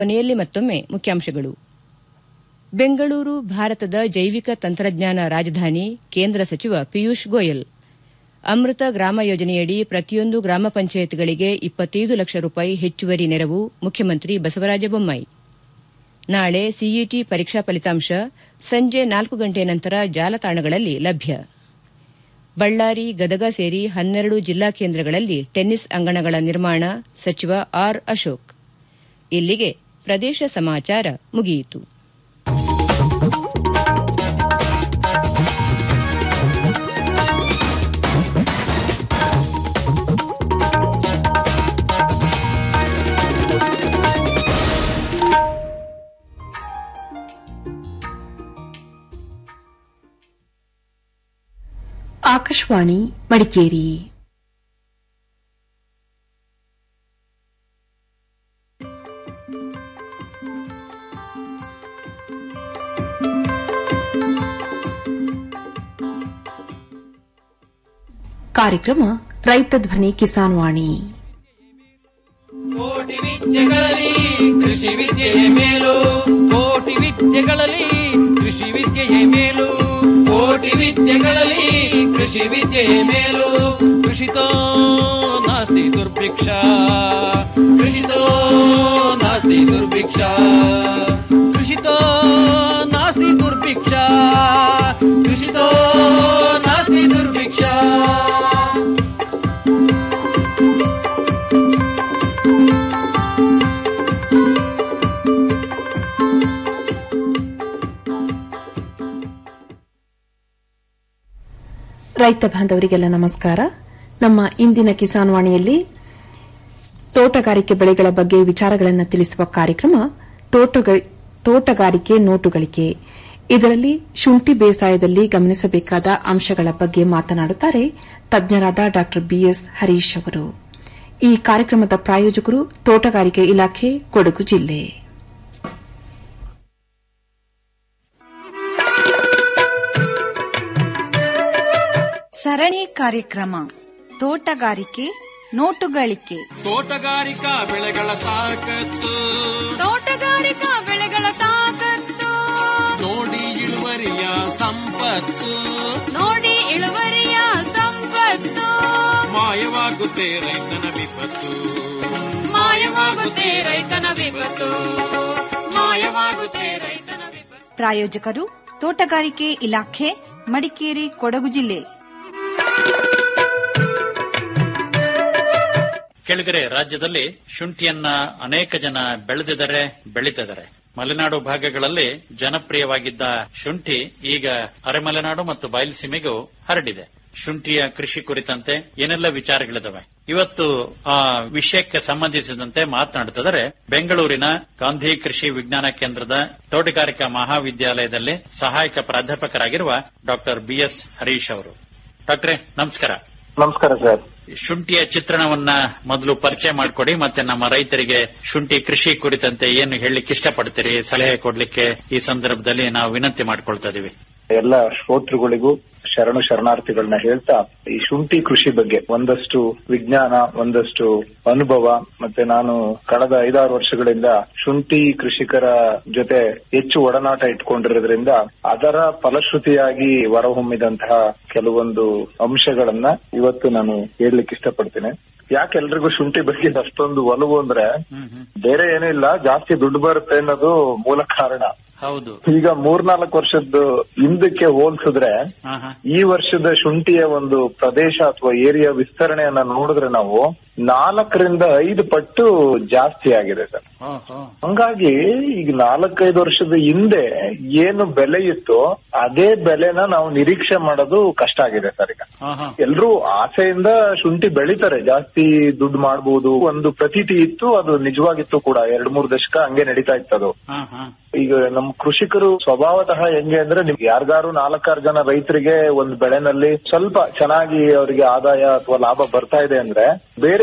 ಕೊನೆಯಲ್ಲಿ ಮತ್ತೊಮ್ಮೆ ಮುಖ್ಯಾಂಶಗಳು ಬೆಂಗಳೂರು ಭಾರತದ ಜೈವಿಕ ತಂತ್ರಜ್ಞಾನ ರಾಜಧಾನಿ ಕೇಂದ್ರ ಸಚಿವ ಪಿಯೂಷ್ ಗೋಯಲ್ ಅಮೃತ ಗ್ರಾಮ ಯೋಜನೆಯಡಿ ಪ್ರತಿಯೊಂದು ಗ್ರಾಮ ಪಂಚಾಯತ್ಗಳಿಗೆ ಇಪ್ಪತ್ತೈದು ಲಕ್ಷ ರೂಪಾಯಿ ಹೆಚ್ಚುವರಿ ನೆರವು ಮುಖ್ಯಮಂತ್ರಿ ಬಸವರಾಜ ಬೊಮ್ಮಾಯಿ ನಾಳೆ ಸಿಇಟಿ ಪರೀಕ್ಷಾ ಫಲಿತಾಂಶ ಸಂಜೆ ನಾಲ್ಕು ಗಂಟೆ ನಂತರ ಜಾಲತಾಣಗಳಲ್ಲಿ ಲಭ್ಯ ಬಳ್ಳಾರಿ ಗದಗ ಸೇರಿ ಹನ್ನೆರಡು ಜಿಲ್ಲಾ ಕೇಂದ್ರಗಳಲ್ಲಿ ಟೆನ್ನಿಸ್ ಅಂಗಣಗಳ ನಿರ್ಮಾಣ ಸಚಿವ ಆರ್ ಅಶೋಕ್ ಇಲ್ಲಿಗೆ ಪ್ರದೇಶ ಸಮಾಚಾರ ಮುಗಿಯಿತು ಆಕಾಶವಾಣಿ ಮಡಿಕೇರಿ ಕಾರ್ಯಕ್ರಮ ರೈತ ಧ್ವನಿ ಕಿಸಾನ್ ವಾಣಿ ಕೋಟಿ ವಿದ್ಯೆಗಳಲ್ಲಿ ಕೃಷಿ ವಿದ್ಯೆಯೇ ಮೇಲು ಕೋಟಿ ವಿದ್ಯೆಗಳಲ್ಲಿ ಕೃಷಿ ವಿದ್ಯೆಯೇ ಮೇಲು ಕೋಟಿ ವಿದ್ಯೆಗಳಲ್ಲಿ ಕೃಷಿ ವಿದ್ಯೆಯೇ ಮೇಲು ಕೃಷಿತೋ ನಾಸ್ತಿ ದುರ್ಭಿಕ್ಷ ಕೃಷಿತೋ ನಾಸ್ತಿ ದುರ್ಭಿಕ್ಷ ಕೃಷಿತೋ ನಾಸ್ತಿ ದುರ್ಭಿಕ್ಷ ಕೃಷಿತೋ ನಾಸ್ತಿ ದುರ್ಭಿಕ್ಷ ರೈತ ಬಾಂಧವರಿಗೆಲ್ಲ ನಮಸ್ಕಾರ ನಮ್ಮ ಇಂದಿನ ಕಿಸಾನ್ ವಾಣಿಯಲ್ಲಿ ತೋಟಗಾರಿಕೆ ಬೆಳೆಗಳ ಬಗ್ಗೆ ವಿಚಾರಗಳನ್ನು ತಿಳಿಸುವ ಕಾರ್ಯಕ್ರಮ ತೋಟಗ- ತೋಟಗಾರಿಕೆ ನೋಟುಗಳಿಕೆ ಇದರಲ್ಲಿ ಶುಂಠಿ ಬೇಸಾಯದಲ್ಲಿ ಗಮನಿಸಬೇಕಾದ ಅಂಶಗಳ ಬಗ್ಗೆ ಮಾತನಾಡುತ್ತಾರೆ ತಜ್ಞರಾದ ಡಾ ಬಿಎಸ್ ಹರೀಶ್ ಅವರು ಈ ಕಾರ್ಯಕ್ರಮದ ಪ್ರಾಯೋಜಕರು ತೋಟಗಾರಿಕೆ ಇಲಾಖೆ ಕೊಡಗು ಜಿಲ್ಲೆ ಸರಣಿ ಕಾರ್ಯಕ್ರಮ ತೋಟಗಾರಿಕೆ ನೋಟುಗಳಿಕೆ ತೋಟಗಾರಿಕಾ ಬೆಳೆಗಳ ತಾಕತ್ತು ತೋಟಗಾರಿಕಾ ಬೆಳೆಗಳ ತಾಕತ್ತು ನೋಡಿ ಇಳುವರಿಯ ಸಂಪತ್ತು ನೋಡಿ ಇಳುವರಿಯ ಸಂಪತ್ತು ಮಾಯವಾಗುತ್ತೆ ರೈತನ ವಿಪತ್ತು ಮಾಯವಾಗುತ್ತೆ ರೈತನ ವಿಪತ್ತು ಮಾಯವಾಗುತ್ತೆ ರೈತನ ವಿಪತ್ತು ಪ್ರಾಯೋಜಕರು ತೋಟಗಾರಿಕೆ ಇಲಾಖೆ ಮಡಿಕೇರಿ ಕೊಡಗು ಜಿಲ್ಲೆ ಕೆಳಗರೆ ರಾಜ್ಯದಲ್ಲಿ ಶುಂಠಿಯನ್ನ ಅನೇಕ ಜನ ಬೆಳೆದಿದ್ದಾರೆ ಬೆಳೀತಿದ್ದಾರೆ ಮಲೆನಾಡು ಭಾಗಗಳಲ್ಲಿ ಜನಪ್ರಿಯವಾಗಿದ್ದ ಶುಂಠಿ ಈಗ ಅರೆಮಲೆನಾಡು ಮತ್ತು ಬಯಲುಸೀಮೆಗೂ ಹರಡಿದೆ ಶುಂಠಿಯ ಕೃಷಿ ಕುರಿತಂತೆ ಏನೆಲ್ಲ ವಿಚಾರಗಳಿದಾವೆ ಇವತ್ತು ಆ ವಿಷಯಕ್ಕೆ ಸಂಬಂಧಿಸಿದಂತೆ ಮಾತನಾಡುತ್ತಿದ್ದಾರೆ ಬೆಂಗಳೂರಿನ ಗಾಂಧಿ ಕೃಷಿ ವಿಜ್ಞಾನ ಕೇಂದ್ರದ ತೋಟಗಾರಿಕಾ ಮಹಾವಿದ್ಯಾಲಯದಲ್ಲಿ ಸಹಾಯಕ ಪ್ರಾಧ್ಯಾಪಕರಾಗಿರುವ ಡಾಕ್ಟರ್ ಬಿಎಸ್ ಹರೀಶ್ ಅವರು ಡಾಕ್ಟ್ರೇ ನಮಸ್ಕಾರ ನಮಸ್ಕಾರ ಸರ್ ಶುಂಠಿಯ ಚಿತ್ರಣವನ್ನ ಮೊದಲು ಪರಿಚಯ ಮಾಡಿಕೊಡಿ ಮತ್ತೆ ನಮ್ಮ ರೈತರಿಗೆ ಶುಂಠಿ ಕೃಷಿ ಕುರಿತಂತೆ ಏನು ಹೇಳಲಿಕ್ಕೆ ಇಷ್ಟಪಡ್ತೀರಿ ಸಲಹೆ ಕೊಡ್ಲಿಕ್ಕೆ ಈ ಸಂದರ್ಭದಲ್ಲಿ ನಾವು ವಿನಂತಿ ಮಾಡ್ಕೊಳ್ತಾ ಇದೀವಿ ಎಲ್ಲ ಶ್ರೋತೃಗಳಿಗೂ ಶರಣು ಶರಣಾರ್ಥಿಗಳನ್ನ ಹೇಳ್ತಾ ಈ ಶುಂಠಿ ಕೃಷಿ ಬಗ್ಗೆ ಒಂದಷ್ಟು ವಿಜ್ಞಾನ ಒಂದಷ್ಟು ಅನುಭವ ಮತ್ತೆ ನಾನು ಕಳೆದ ಐದಾರು ವರ್ಷಗಳಿಂದ ಶುಂಠಿ ಕೃಷಿಕರ ಜೊತೆ ಹೆಚ್ಚು ಒಡನಾಟ ಇಟ್ಕೊಂಡಿರೋದ್ರಿಂದ ಅದರ ಫಲಶ್ರುತಿಯಾಗಿ ಹೊರಹೊಮ್ಮಿದಂತಹ ಕೆಲವೊಂದು ಅಂಶಗಳನ್ನ ಇವತ್ತು ನಾನು ಹೇಳಲಿಕ್ಕೆ ಇಷ್ಟಪಡ್ತೀನಿ ಯಾಕೆ ಎಲ್ರಿಗೂ ಶುಂಠಿ ಬಗ್ಗೆ ಅಷ್ಟೊಂದು ಒಲವು ಅಂದ್ರೆ ಬೇರೆ ಏನೂ ಇಲ್ಲ ಜಾಸ್ತಿ ದುಡ್ಡು ಬರುತ್ತೆ ಅನ್ನೋದು ಮೂಲ ಕಾರಣ ಹೌದು ಈಗ ಮೂರ್ನಾಲ್ಕು ವರ್ಷದ ಹಿಂದಕ್ಕೆ ಹೋಲ್ಸಿದ್ರೆ ಹಾ ಹಾ ಈ ವರ್ಷದ ಶುಂಠಿಯ ಒಂದು ಪ್ರದೇಶ ಅಥವಾ ಏರಿಯಾ ವಿಸ್ತರಣೆಯನ್ನ ನೋಡಿದ್ರೆ ನಾವು ನಾಲ್ಕರಿಂದ ಐದು ಪಟ್ಟು ಜಾಸ್ತಿ ಆಗಿದೆ ಸರ್ ಓಹೋ ಹಂಗಾಗಿ ಈಗ ನಾಲ್ಕೈದು ವರ್ಷದ ಹಿಂದೆ ಏನು ಬೆಲೆ ಇತ್ತು ಅದೇ ಬೆಲೆನ ನಾವು ನಿರೀಕ್ಷೆ ಮಾಡೋದು ಕಷ್ಟ ಆಗಿದೆ ಸರ್ ಈಗ ಹಾ ಹಾ ಎಲ್ರೂ ಆಸೆಯಿಂದ ಶುಂಠಿ ಬೆಳಿತಾರೆ ಜಾಸ್ತಿ ದುಡ್ಡು ಮಾಡಬಹುದು ಒಂದು ಪ್ರತೀತಿ ಇತ್ತು ಅದು ನಿಜವಾಗಿತ್ತು ಕೂಡ ಎರಡ್ ಮೂರು ದಶಕ ಹಂಗೆ ನಡೀತಾ ಇತ್ತು ಅದು ಹಾ ಹಾ ಈಗ ನಮ್ಮ ಕೃಷಿಕರು ಸ್ವಭಾವತಃ ಹೆಂಗೆ ಅಂದ್ರೆ ನಿಮ್ಗೆ ಯಾರಿಗಾರು ನಾಲ್ಕಾರು ಜನ ರೈತರಿಗೆ ಒಂದು ಬೆಳೆನಲ್ಲಿ ಸ್ವಲ್ಪ ಚೆನ್ನಾಗಿ ಅವರಿಗೆ ಆದಾಯ ಅಥವಾ ಲಾಭ ಬರ್ತಾ ಇದೆ ಅಂದ್ರೆ ಬೇರೆ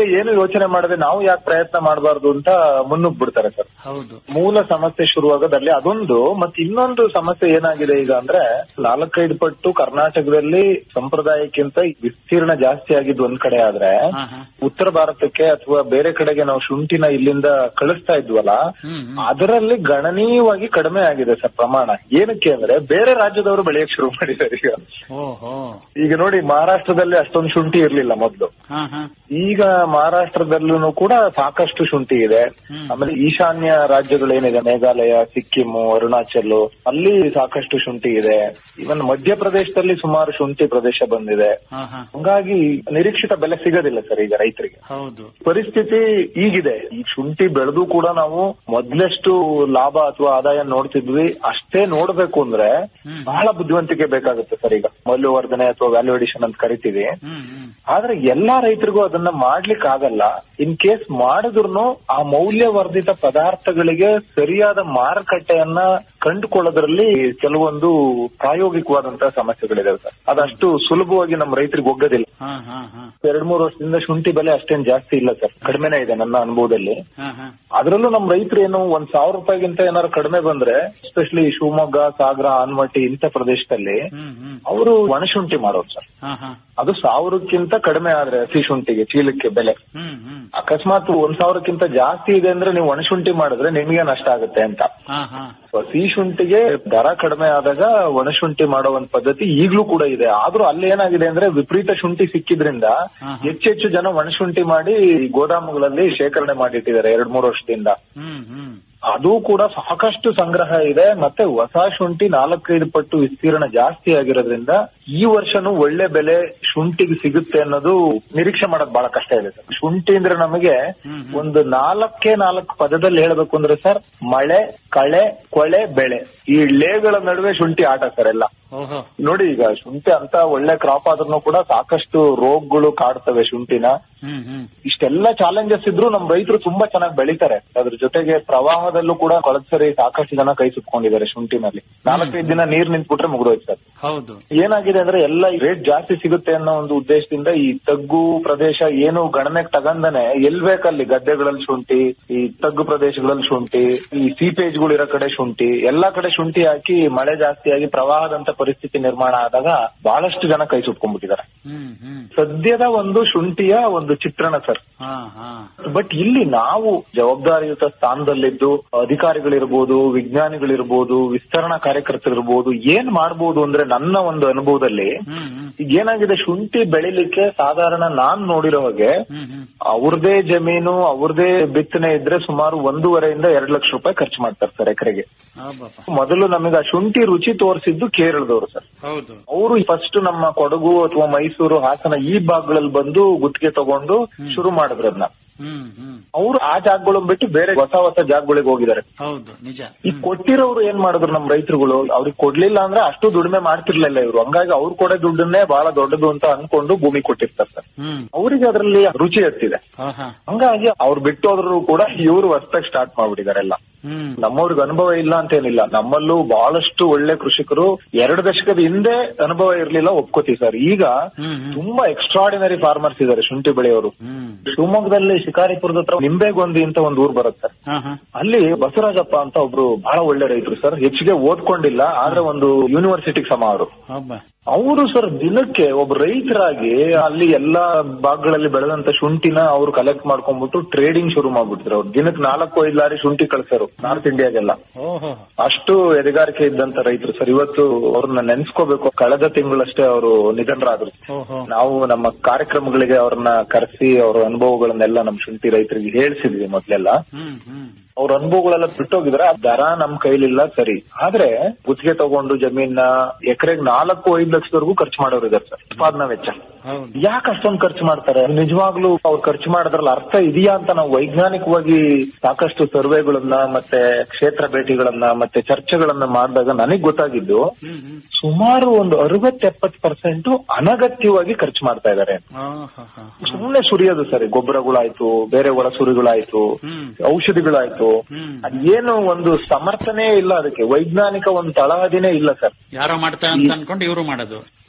ಏನು ಯೋಚನೆ ಮಾಡದೆ ನಾವು ಯಾಕೆ ಪ್ರಯತ್ನ ಮಾಡಬಾರ್ದು ಅಂತ ಮುನ್ನುಗ್ ಬಿಡ್ತಾರೆ ಸರ್ ಹೌದು ಮೂಲ ಸಮಸ್ಯೆ ಶುರುವಾಗೋದಲ್ಲಿ ಅದೊಂದು ಮತ್ತೆ ಇನ್ನೊಂದು ಸಮಸ್ಯೆ ಏನಾಗಿದೆ ಈಗ ಅಂದ್ರೆ ನಾಲ್ಕೈದು ಪಟ್ಟು ಕರ್ನಾಟಕದಲ್ಲಿ ಸಂಪ್ರದಾಯಕ್ಕಿಂತ ವಿಸ್ತೀರ್ಣ ಜಾಸ್ತಿ ಆಗಿದ್ದು ಒಂದ್ ಕಡೆ ಆದ್ರೆ ಹಾ, ಹಾ. ಉತ್ತರ ಭಾರತಕ್ಕೆ ಅಥವಾ ಬೇರೆ ಕಡೆಗೆ ನಾವು ಶುಂಠಿನ ಇಲ್ಲಿಂದ ಕಳಿಸ್ತಾ ಇದ್ವಲ್ಲ ಹ್ಮ್, ಹ್ಮ್. ಅದರಲ್ಲಿ ಗಣನೀಯವಾಗಿ ಕಡಿಮೆ ಆಗಿದೆ ಸರ್ ಪ್ರಮಾಣ ಏನಕ್ಕೆ ಅಂದ್ರೆ ಬೇರೆ ರಾಜ್ಯದವರು ಬೆಳೆಯಕ್ ಶುರು ಮಾಡಿದ್ದಾರೆ ಈಗ ಓಹೋ ಈಗ ನೋಡಿ ಮಹಾರಾಷ್ಟ್ರದಲ್ಲಿ ಅಷ್ಟೊಂದು ಶುಂಠಿ ಇರ್ಲಿಲ್ಲ ಮೊದಲು ಹಾ ಹಾ ಈಗ ಮಹಾರಾಷ್ಟ್ರದಲ್ಲೂ ಕೂಡ ಸಾಕಷ್ಟು ಶುಂಠಿ ಇದೆ ಆಮೇಲೆ ಈಶಾನ್ಯ ರಾಜ್ಯಗಳೇನಿದೆ ಮೇಘಾಲಯ ಸಿಕ್ಕಿಂ ಅರುಣಾಚಲ್ ಅಲ್ಲಿ ಸಾಕಷ್ಟು ಶುಂಠಿ ಇದೆ ಇವನ್ ಮಧ್ಯಪ್ರದೇಶದಲ್ಲಿ ಸುಮಾರು ಶುಂಠಿ ಪ್ರದೇಶ ಬಂದಿದೆ ಹಾ ಹಾ ಹಂಗಾಗಿ ನಿರೀಕ್ಷಿತ ಬೆಲೆ ಸಿಗೋದಿಲ್ಲ ಸರ್ ಈಗ ರೈತರಿಗೆ ಹೌದು ಪರಿಸ್ಥಿತಿ ಈಗಿದೆ ಈ ಶುಂಠಿ ಬೆಳೆದು ಕೂಡ ನಾವು ಮೊದ್ಲೆಷ್ಟು ಲಾಭ ಅಥವಾ ಆದಾಯ ನೋಡ್ತಿದ್ವಿ ಅಷ್ಟೇ ನೋಡ್ಬೇಕು ಅಂದ್ರೆ ಬಹಳ ಬುದ್ಧಿವಂತಿಕೆ ಬೇಕಾಗುತ್ತೆ ಸರ್ ಈಗ ಮೌಲ್ಯವರ್ಧನೆ ಅಥವಾ ವ್ಯಾಲ್ಯೂ ಅಡಿಷನ್ ಅಂತ ಕರಿತೀವಿ ಹ್ಮ್ ಹ್ಮ್ ಆದ್ರೆ ಎಲ್ಲಾ ರೈತರಿಗೂ ಅದನ್ನ ಮಾಡ್ಲಿಕ್ಕೆ ಆಗಲ್ಲ ಇನ್ ಕೇಸ್ ಮಾಡಿದ್ರು ಆ ಮೌಲ್ಯವರ್ಧಿತ ಪದಾರ್ಥಗಳಿಗೆ ಸರಿಯಾದ ಮಾರುಕಟ್ಟೆಯನ್ನ ಕಂಡುಕೊಳ್ಳೋದ್ರಲ್ಲಿ ಕೆಲವೊಂದು ಪ್ರಾಯೋಗಿಕವಾದಂತಹ ಸಮಸ್ಯೆಗಳಿದೆ ಸರ್ ಅದಷ್ಟು ಸುಲಭವಾಗಿ ನಮ್ಮ ರೈತರಿಗೆ ಒಗ್ಗದಿಲ್ಲ ಹಾ ಹಾ ಹಾ ಎರಡ್ ಮೂರು ವರ್ಷದಿಂದ ಶುಂಠಿ ಬೆಲೆ ಅಷ್ಟೇನ್ ಜಾಸ್ತಿ ಇಲ್ಲ ಸರ್ ಕಡಿಮೆನೇ ಇದೆ ನನ್ನ ಅನುಭವದಲ್ಲಿ ಹಾ ಹಾ ಅದರಲ್ಲೂ ನಮ್ಮ ರೈತರು ಏನು ಒಂದ್ ಸಾವಿರ ರೂಪಾಯಿಗಿಂತ ಏನಾದ್ರು ಕಡಿಮೆ ಬಂದ್ರೆ ಎಸ್ಪೆಷಲಿ ಶಿವಮೊಗ್ಗ ಸಾಗರ ಆನ್ಮಟ್ಟಿ ಇಂಥ ಪ್ರದೇಶದಲ್ಲಿ ಹ್ಮ್ ಹ್ಮ್ ಅವರು ಒಣಶುಂಠಿ ಮಾಡೋರು ಸರ್ ಹಾ ಹಾ ಅದು ಸಾವಿರಕ್ಕಿಂತ ಕಡಿಮೆ ಆದ್ರೆ ಹಸಿ ಶುಂಠಿಗೆ ಚೀಲಕ್ಕೆ ಬೆಲೆ ಹ್ಮ್ ಹ್ಮ್ ಅಕಸ್ಮಾತ್ ಒಂದ್ ಸಾವಿರಕ್ಕಿಂತ ಜಾಸ್ತಿ ಇದೆ ಅಂದ್ರೆ ನೀವು ಒಣಶುಂಠಿ ಮಾಡಿದ್ರೆ ನಿಮಗೆ ನಷ್ಟ ಆಗುತ್ತೆ ಅಂತ ಹಾ ಹಾ ಹಸಿ ಶುಂಠಿಗೆ ದರ ಕಡಿಮೆ ಆದಾಗ ಒಣಶುಂಠಿ ಮಾಡೋ ಒಂದ್ ಪದ್ಧತಿ ಈಗ್ಲೂ ಕೂಡ ಇದೆ ಆದ್ರೂ ಅಲ್ಲಿ ಏನಾಗಿದೆ ಅಂದ್ರೆ ವಿಪರೀತ ಶುಂಠಿ ಸಿಕ್ಕಿದ್ರಿಂದ ಹಾ, ಹಾ. ಹೆಚ್ಚೆಚ್ಚು ಜನ ಒಣಶುಂಠಿ ಮಾಡಿ ಗೋದಾಮುಗಳಲ್ಲಿ ಶೇಖರಣೆ ಮಾಡಿಟ್ಟಿದ್ದಾರೆ ಎರಡ್ ಮೂರು ವರ್ಷದಿಂದ ಹ್ಮ್ ಹ್ಮ್ ಅದು ಕೂಡ ಸಾಕಷ್ಟು ಸಂಗ್ರಹ ಇದೆ ಮತ್ತೆ ಹೊಸ ಶುಂಠಿ ನಾಲ್ಕೈದು ಪಟ್ಟು ವಿಸ್ತೀರ್ಣ ಜಾಸ್ತಿ ಆಗಿರೋದ್ರಿಂದ ಈ ವರ್ಷನೂ ಒಳ್ಳೆ ಬೆಲೆ ಶುಂಠಿಗೆ ಸಿಗುತ್ತೆ ಅನ್ನೋದು ನಿರೀಕ್ಷೆ ಮಾಡೋದು ಬಹಳ ಕಷ್ಟ ಇದೆ ಸರ್ ಶುಂಠಿ ಅಂದ್ರೆ ನಮಗೆ ಒಂದು ನಾಲ್ಕೇ ನಾಲ್ಕು ಪದದಲ್ಲಿ ಹೇಳ್ಬೇಕು ಅಂದ್ರೆ ಸರ್ ಮಳೆ ಕಳೆ ಕೊಳೆ ಬೆಳೆ ಈ ಲೇಗಳ ನಡುವೆ ಶುಂಠಿ ಆಟ ಸರ್ ಎಲ್ಲ ಓಹೋ ನೋಡಿ ಈಗ ಶುಂಠಿ ಅಂತ ಒಳ್ಳೆ ಕ್ರಾಪ್ ಆದ್ರೂ ಕೂಡ ಸಾಕಷ್ಟು ರೋಗಗಳು ಕಾಡ್ತವೆ ಶುಂಠಿನ ಹ್ಮ್ ಹ್ಮ್ ಇಷ್ಟೆಲ್ಲ ಚಾಲೆಂಜಸ್ ಇದ್ರು ನಮ್ ರೈತರು ತುಂಬಾ ಚೆನ್ನಾಗಿ ಬೆಳಿತಾರೆ ಅದ್ರ ಜೊತೆಗೆ ಪ್ರವಾಹದಲ್ಲೂ ಕೂಡ ಕಳೆದ ಸರಿ ಸಾಕಷ್ಟು ಜನ ಕೈ ಸುತ್ಕೊಂಡಿದ್ದಾರೆ ಶುಂಠಿನಲ್ಲಿ ನಾಲ್ಕೈದು ದಿನ ನೀರ್ ನಿಂತ್ಬಿಟ್ರೆ ಮುಗಿದೋಯ್ತು ಸರ್ ಹೌದು ಏನಾಗಿದೆ ಅಂದ್ರೆ ಎಲ್ಲ ರೇಟ್ ಜಾಸ್ತಿ ಸಿಗುತ್ತೆ ಅನ್ನೋ ಒಂದು ಉದ್ದೇಶದಿಂದ ಈ ತಗ್ಗು ಪ್ರದೇಶ ಏನು ಗಣನೆಗೆ ತಗಂದನೆ ಎಲ್ ಬೇಕಲ್ಲಿ ಗದ್ದೆಗಳಲ್ಲಿ ಶುಂಠಿ ಈ ತಗ್ಗು ಪ್ರದೇಶಗಳಲ್ಲಿ ಶುಂಠಿ ಈ ಸೀಪೇಜ್ಗಳು ಇರೋ ಕಡೆ ಶುಂಠಿ ಎಲ್ಲಾ ಕಡೆ ಶುಂಠಿ ಹಾಕಿ ಮಳೆ ಜಾಸ್ತಿಯಾಗಿ ಪ್ರವಾಹದಂತ ಪರಿಸ್ಥಿತಿ ನಿರ್ಮಾಣ ಆದಾಗ ಬಹಳಷ್ಟು ಜನ ಕೈ ಸುಟ್ಕೊಂಡ್ಬಿಟ್ಟಿದ್ದಾರೆ ಹ್ಮ್ ಹ್ಮ್ ಸದ್ಯದ ಒಂದು ಶುಂಠಿಯ ಒಂದು ಚಿತ್ರಣ ಸರ್ ಹಾ ಹಾ ಬಟ್ ಇಲ್ಲಿ ನಾವು ಜವಾಬ್ದಾರಿಯುತ ಸ್ಥಾನದಲ್ಲಿದ್ದು ಅಧಿಕಾರಿಗಳಿರ್ಬೋದು ವಿಜ್ಞಾನಿಗಳಿರ್ಬೋದು ವಿಸ್ತರಣಾ ಕಾರ್ಯಕರ್ತರಿರ್ಬೋದು ಏನ್ ಮಾಡ್ಬೋದು ಅಂದ್ರೆ ನನ್ನ ಒಂದು ಅನುಭವದಲ್ಲಿ ಹ್ಮ್ ಹ್ಮ್ ಈಗ ಏನಾಗಿದೆ ಶುಂಠಿ ಬೆಳಿಲಿಕ್ಕೆ ಸಾಧಾರಣ ನಾನ್ ನೋಡಿರೋ ಹಾಗೆ ಹ್ಮ್ ಹ್ಮ್ ಅವ್ರದೇ ಜಮೀನು ಅವ್ರದೇ ಬಿತ್ತನೆ ಇದ್ರೆ ಸುಮಾರು ಒಂದೂವರೆಯಿಂದ ಎರಡು ಲಕ್ಷ ರೂಪಾಯಿ ಖರ್ಚು ಮಾಡ್ತಾರೆ ಸರ್ ಎಕರೆಗೆ ಅಬ್ಬಬ್ಬ. ಮೊದಲು ನಮಗೆ ಆ ಶುಂಠಿ ರುಚಿ ತೋರಿಸಿದ್ದು ಕೇರಳದವರು ಸರ್ ಹೌದು ಅವರು ಫಸ್ಟ್ ನಮ್ಮ ಕೊಡಗು ಅಥವಾ ಮೈಸೂರು ಹಾಸನ ಈ ಭಾಗಗಳಲ್ಲಿ ಬಂದು ಗುತ್ತಿಗೆ ತಗೊಂಡು ಶುರು ಮಾಡಿದ್ರು ಅದನ್ನ ಹ್ಮ್ ಹ್ಮ್ ಅವರು ಆ ಜಾಗಗಳನ್ನ ಬಿಟ್ಟು ಬೇರೆ ಹೊಸ ಹೊಸ ಜಾಗಗಳಿಗೆ ಹೋಗಿದ್ದಾರೆ ಹೌದು ನಿಜ ಈ ಕೊಟ್ಟಿರೋರು ಏನ್ ಮಾಡಿದ್ರು ನಮ್ ರೈತರುಗಳು ಅವ್ರಿಗೆ ಕೊಡ್ಲಿಲ್ಲ ಅಂದ್ರೆ ಅಷ್ಟು ದುಡಿಮೆ ಮಾಡ್ತಿರ್ಲಿಲ್ಲ ಇವರು ಹಂಗಾಗಿ ಅವ್ರು ಕೊಡೋ ದುಡ್ಡನ್ನೇ ಬಹಳ ದೊಡ್ಡದು ಅಂತ ಅನ್ಕೊಂಡು ಭೂಮಿ ಕೊಟ್ಟಿರ್ತಾರೆ ಸರ್ ಹ್ಮ್ ಅವರಿಗೆ ಅದರಲ್ಲಿ ರುಚಿ ಹತ್ತಿದೆ ಹಾ ಹಾ ಹಂಗಾಗಿ ಅವ್ರು ಬಿಟ್ಟೋದ್ರು ಕೂಡ ಇವರು ಹೊಸ್ದಾಗಿ ಸ್ಟಾರ್ಟ್ ಮಾಡ್ಬಿಟ್ಟಿದ್ದಾರೆ ಎಲ್ಲ ಹ್ಮ್ ನಮ್ಮವ್ರಿಗೆ ಅನುಭವ ಇಲ್ಲ ಅಂತೇನಿಲ್ಲ ನಮ್ಮಲ್ಲೂ ಬಹಳಷ್ಟು ಒಳ್ಳೆ ಕೃಷಿಕರು ಎರಡು ದಶಕದ ಹಿಂದೆ ಅನುಭವ ಇರ್ಲಿಲ್ಲ ಒಪ್ಕೋತೀವಿ ಸರ್ ಈಗ ಹ್ಮ್ ಹ್ಮ್ ತುಂಬಾ ಎಕ್ಸ್ಟ್ರಾಡಿನರಿ ಫಾರ್ಮರ್ಸ್ ಇದ್ದಾರೆ ಶುಂಠಿ ಬೆಳೆಯವರು ಹ್ಮ್ ಶಿವಮೊಗ್ಗದಲ್ಲಿ ಶಿಕಾರಿಪುರದ ಹತ್ರ ನಿಂಬೆಗೊಂದಿ ಅಂತ ಒಂದು ಊರು ಬರುತ್ತೆ ಹಾ ಹಾ ಅಲ್ಲಿ ಬಸವರಾಜಪ್ಪ ಅಂತ ಒಬ್ರು ಬಹಳ ಒಳ್ಳೆ ರೈತರು ಸರ್ ಹೆಚ್ಚಿಗೆ ಓದ್ಕೊಂಡಿಲ್ಲ ಆದ್ರೆ ಒಂದು ಯೂನಿವರ್ಸಿಟಿಗೆ ಸಮ ಅವರು ಹಬ್ಬ ಅವರು ಸರ್ ದಿನಕ್ಕೆ ಒಬ್ಬ ರೈತರಾಗಿ ಅಲ್ಲಿ ಎಲ್ಲಾ ಭಾಗಗಳಲ್ಲಿ ಬೆಳೆದಂತ ಶುಂಠಿನ ಅವ್ರು ಕಲೆಕ್ಟ್ ಮಾಡ್ಕೊಂಡ್ಬಿಟ್ಟು ಟ್ರೇಡಿಂಗ್ ಶುರು ಮಾಡ್ಬಿಟ್ಟಿದ್ರು ಅವ್ರು ದಿನಕ್ಕೆ ನಾಲ್ಕು ಐದು ಲಾರಿ ಶುಂಠಿ ಕಳ್ಸರು ನಾರ್ತ್ ಇಂಡಿಯಾಗೆಲ್ಲ ಓಹೋ ಅಷ್ಟು ಎದೆಗಾರಿಕೆ ಇದ್ದಂತ ರೈತರು ಸರ್ ಇವತ್ತು ಅವ್ರನ್ನ ನೆನ್ಸ್ಕೋಬೇಕು ಕಳೆದ ತಿಂಗಳಷ್ಟೇ ಅವರು ನಿಧನರಾದ್ರು ಓಹೋ ನಾವು ನಮ್ಮ ಕಾರ್ಯಕ್ರಮಗಳಿಗೆ ಅವ್ರನ್ನ ಕರೆಸಿ ಅವರ ಅನುಭವಗಳನ್ನೆಲ್ಲ ನಮ್ಮ ಶುಂಠಿ ರೈತರಿಗೆ ಹೇಳ್ಸಿದ್ವಿ ಮೊದ್ಲೆಲ್ಲ ಹ್ಮ್ ಹ್ಮ್ ಅವ್ರ ಅನುಭವಗಳೆಲ್ಲ ಬಿಟ್ಟೋಗಿದ್ರೆ ಆ ದರ ನಮ್ ಕೈಲಿಲ್ಲ ಸರಿ ಆದ್ರೆ ಗುತ್ತಿಗೆ ತಗೊಂಡು ಜಮೀನ ಎಕರೆಗೆ ನಾಲ್ಕು ಐದು ಲಕ್ಷದವರೆಗೂ ಖರ್ಚು ಮಾಡೋರು ಇದಾರೆ ಸರ್ ಉತ್ಪಾದನಾ ವೆಚ್ಚ ಹೌದು ಯಾಕೆ ಅಷ್ಟೊಂದು ಖರ್ಚು ಮಾಡ್ತಾರೆ ನಿಜವಾಗ್ಲೂ ಅವ್ರು ಖರ್ಚು ಮಾಡೋದ್ರಲ್ಲಿ ಅರ್ಥ ಇದೆಯಾ ಅಂತ ನಾವು ವೈಜ್ಞಾನಿಕವಾಗಿ ಸಾಕಷ್ಟು ಸರ್ವೆಗಳನ್ನ ಮತ್ತೆ ಕ್ಷೇತ್ರ ಭೇಟಿಗಳನ್ನ ಮತ್ತೆ ಚರ್ಚೆಗಳನ್ನ ಮಾಡಿದಾಗ ನನಗ್ ಗೊತ್ತಾಗಿದ್ದು ಹ್ಮ್ ಹ್ಮ್ ಸುಮಾರು ಒಂದು ಅರವತ್ ಎಪ್ಪತ್ ಪರ್ಸೆಂಟ್ ಅನಗತ್ಯವಾಗಿ ಖರ್ಚು ಮಾಡ್ತಾ ಇದ್ದಾರೆ ಹಾ ಹಾ ಹಾ ಸುಮ್ಮನೆ ಸುರಿಯೋದು ಸರಿ ಗೊಬ್ಬರಗಳಾಯ್ತು ಬೇರೆ ಒಳ ಸುರಿಗಳಾಯ್ತು ಹ್ಮ್ ಔಷಧಿಗಳಾಯ್ತು ಹ್ಮ್ ಅದೇನು ಒಂದು ಸಮರ್ಥನೆ ಇಲ್ಲ ಅದಕ್ಕೆ ವೈಜ್ಞಾನಿಕ ಒಂದು ತಳಹದಿನೇ ಇಲ್ಲ ಸರ್ ಯಾರೋ ಮಾಡ್ತಾರೆ ಅಂತ ಅನ್ಕೊಂಡು ಇವರು ಮಾಡೋದು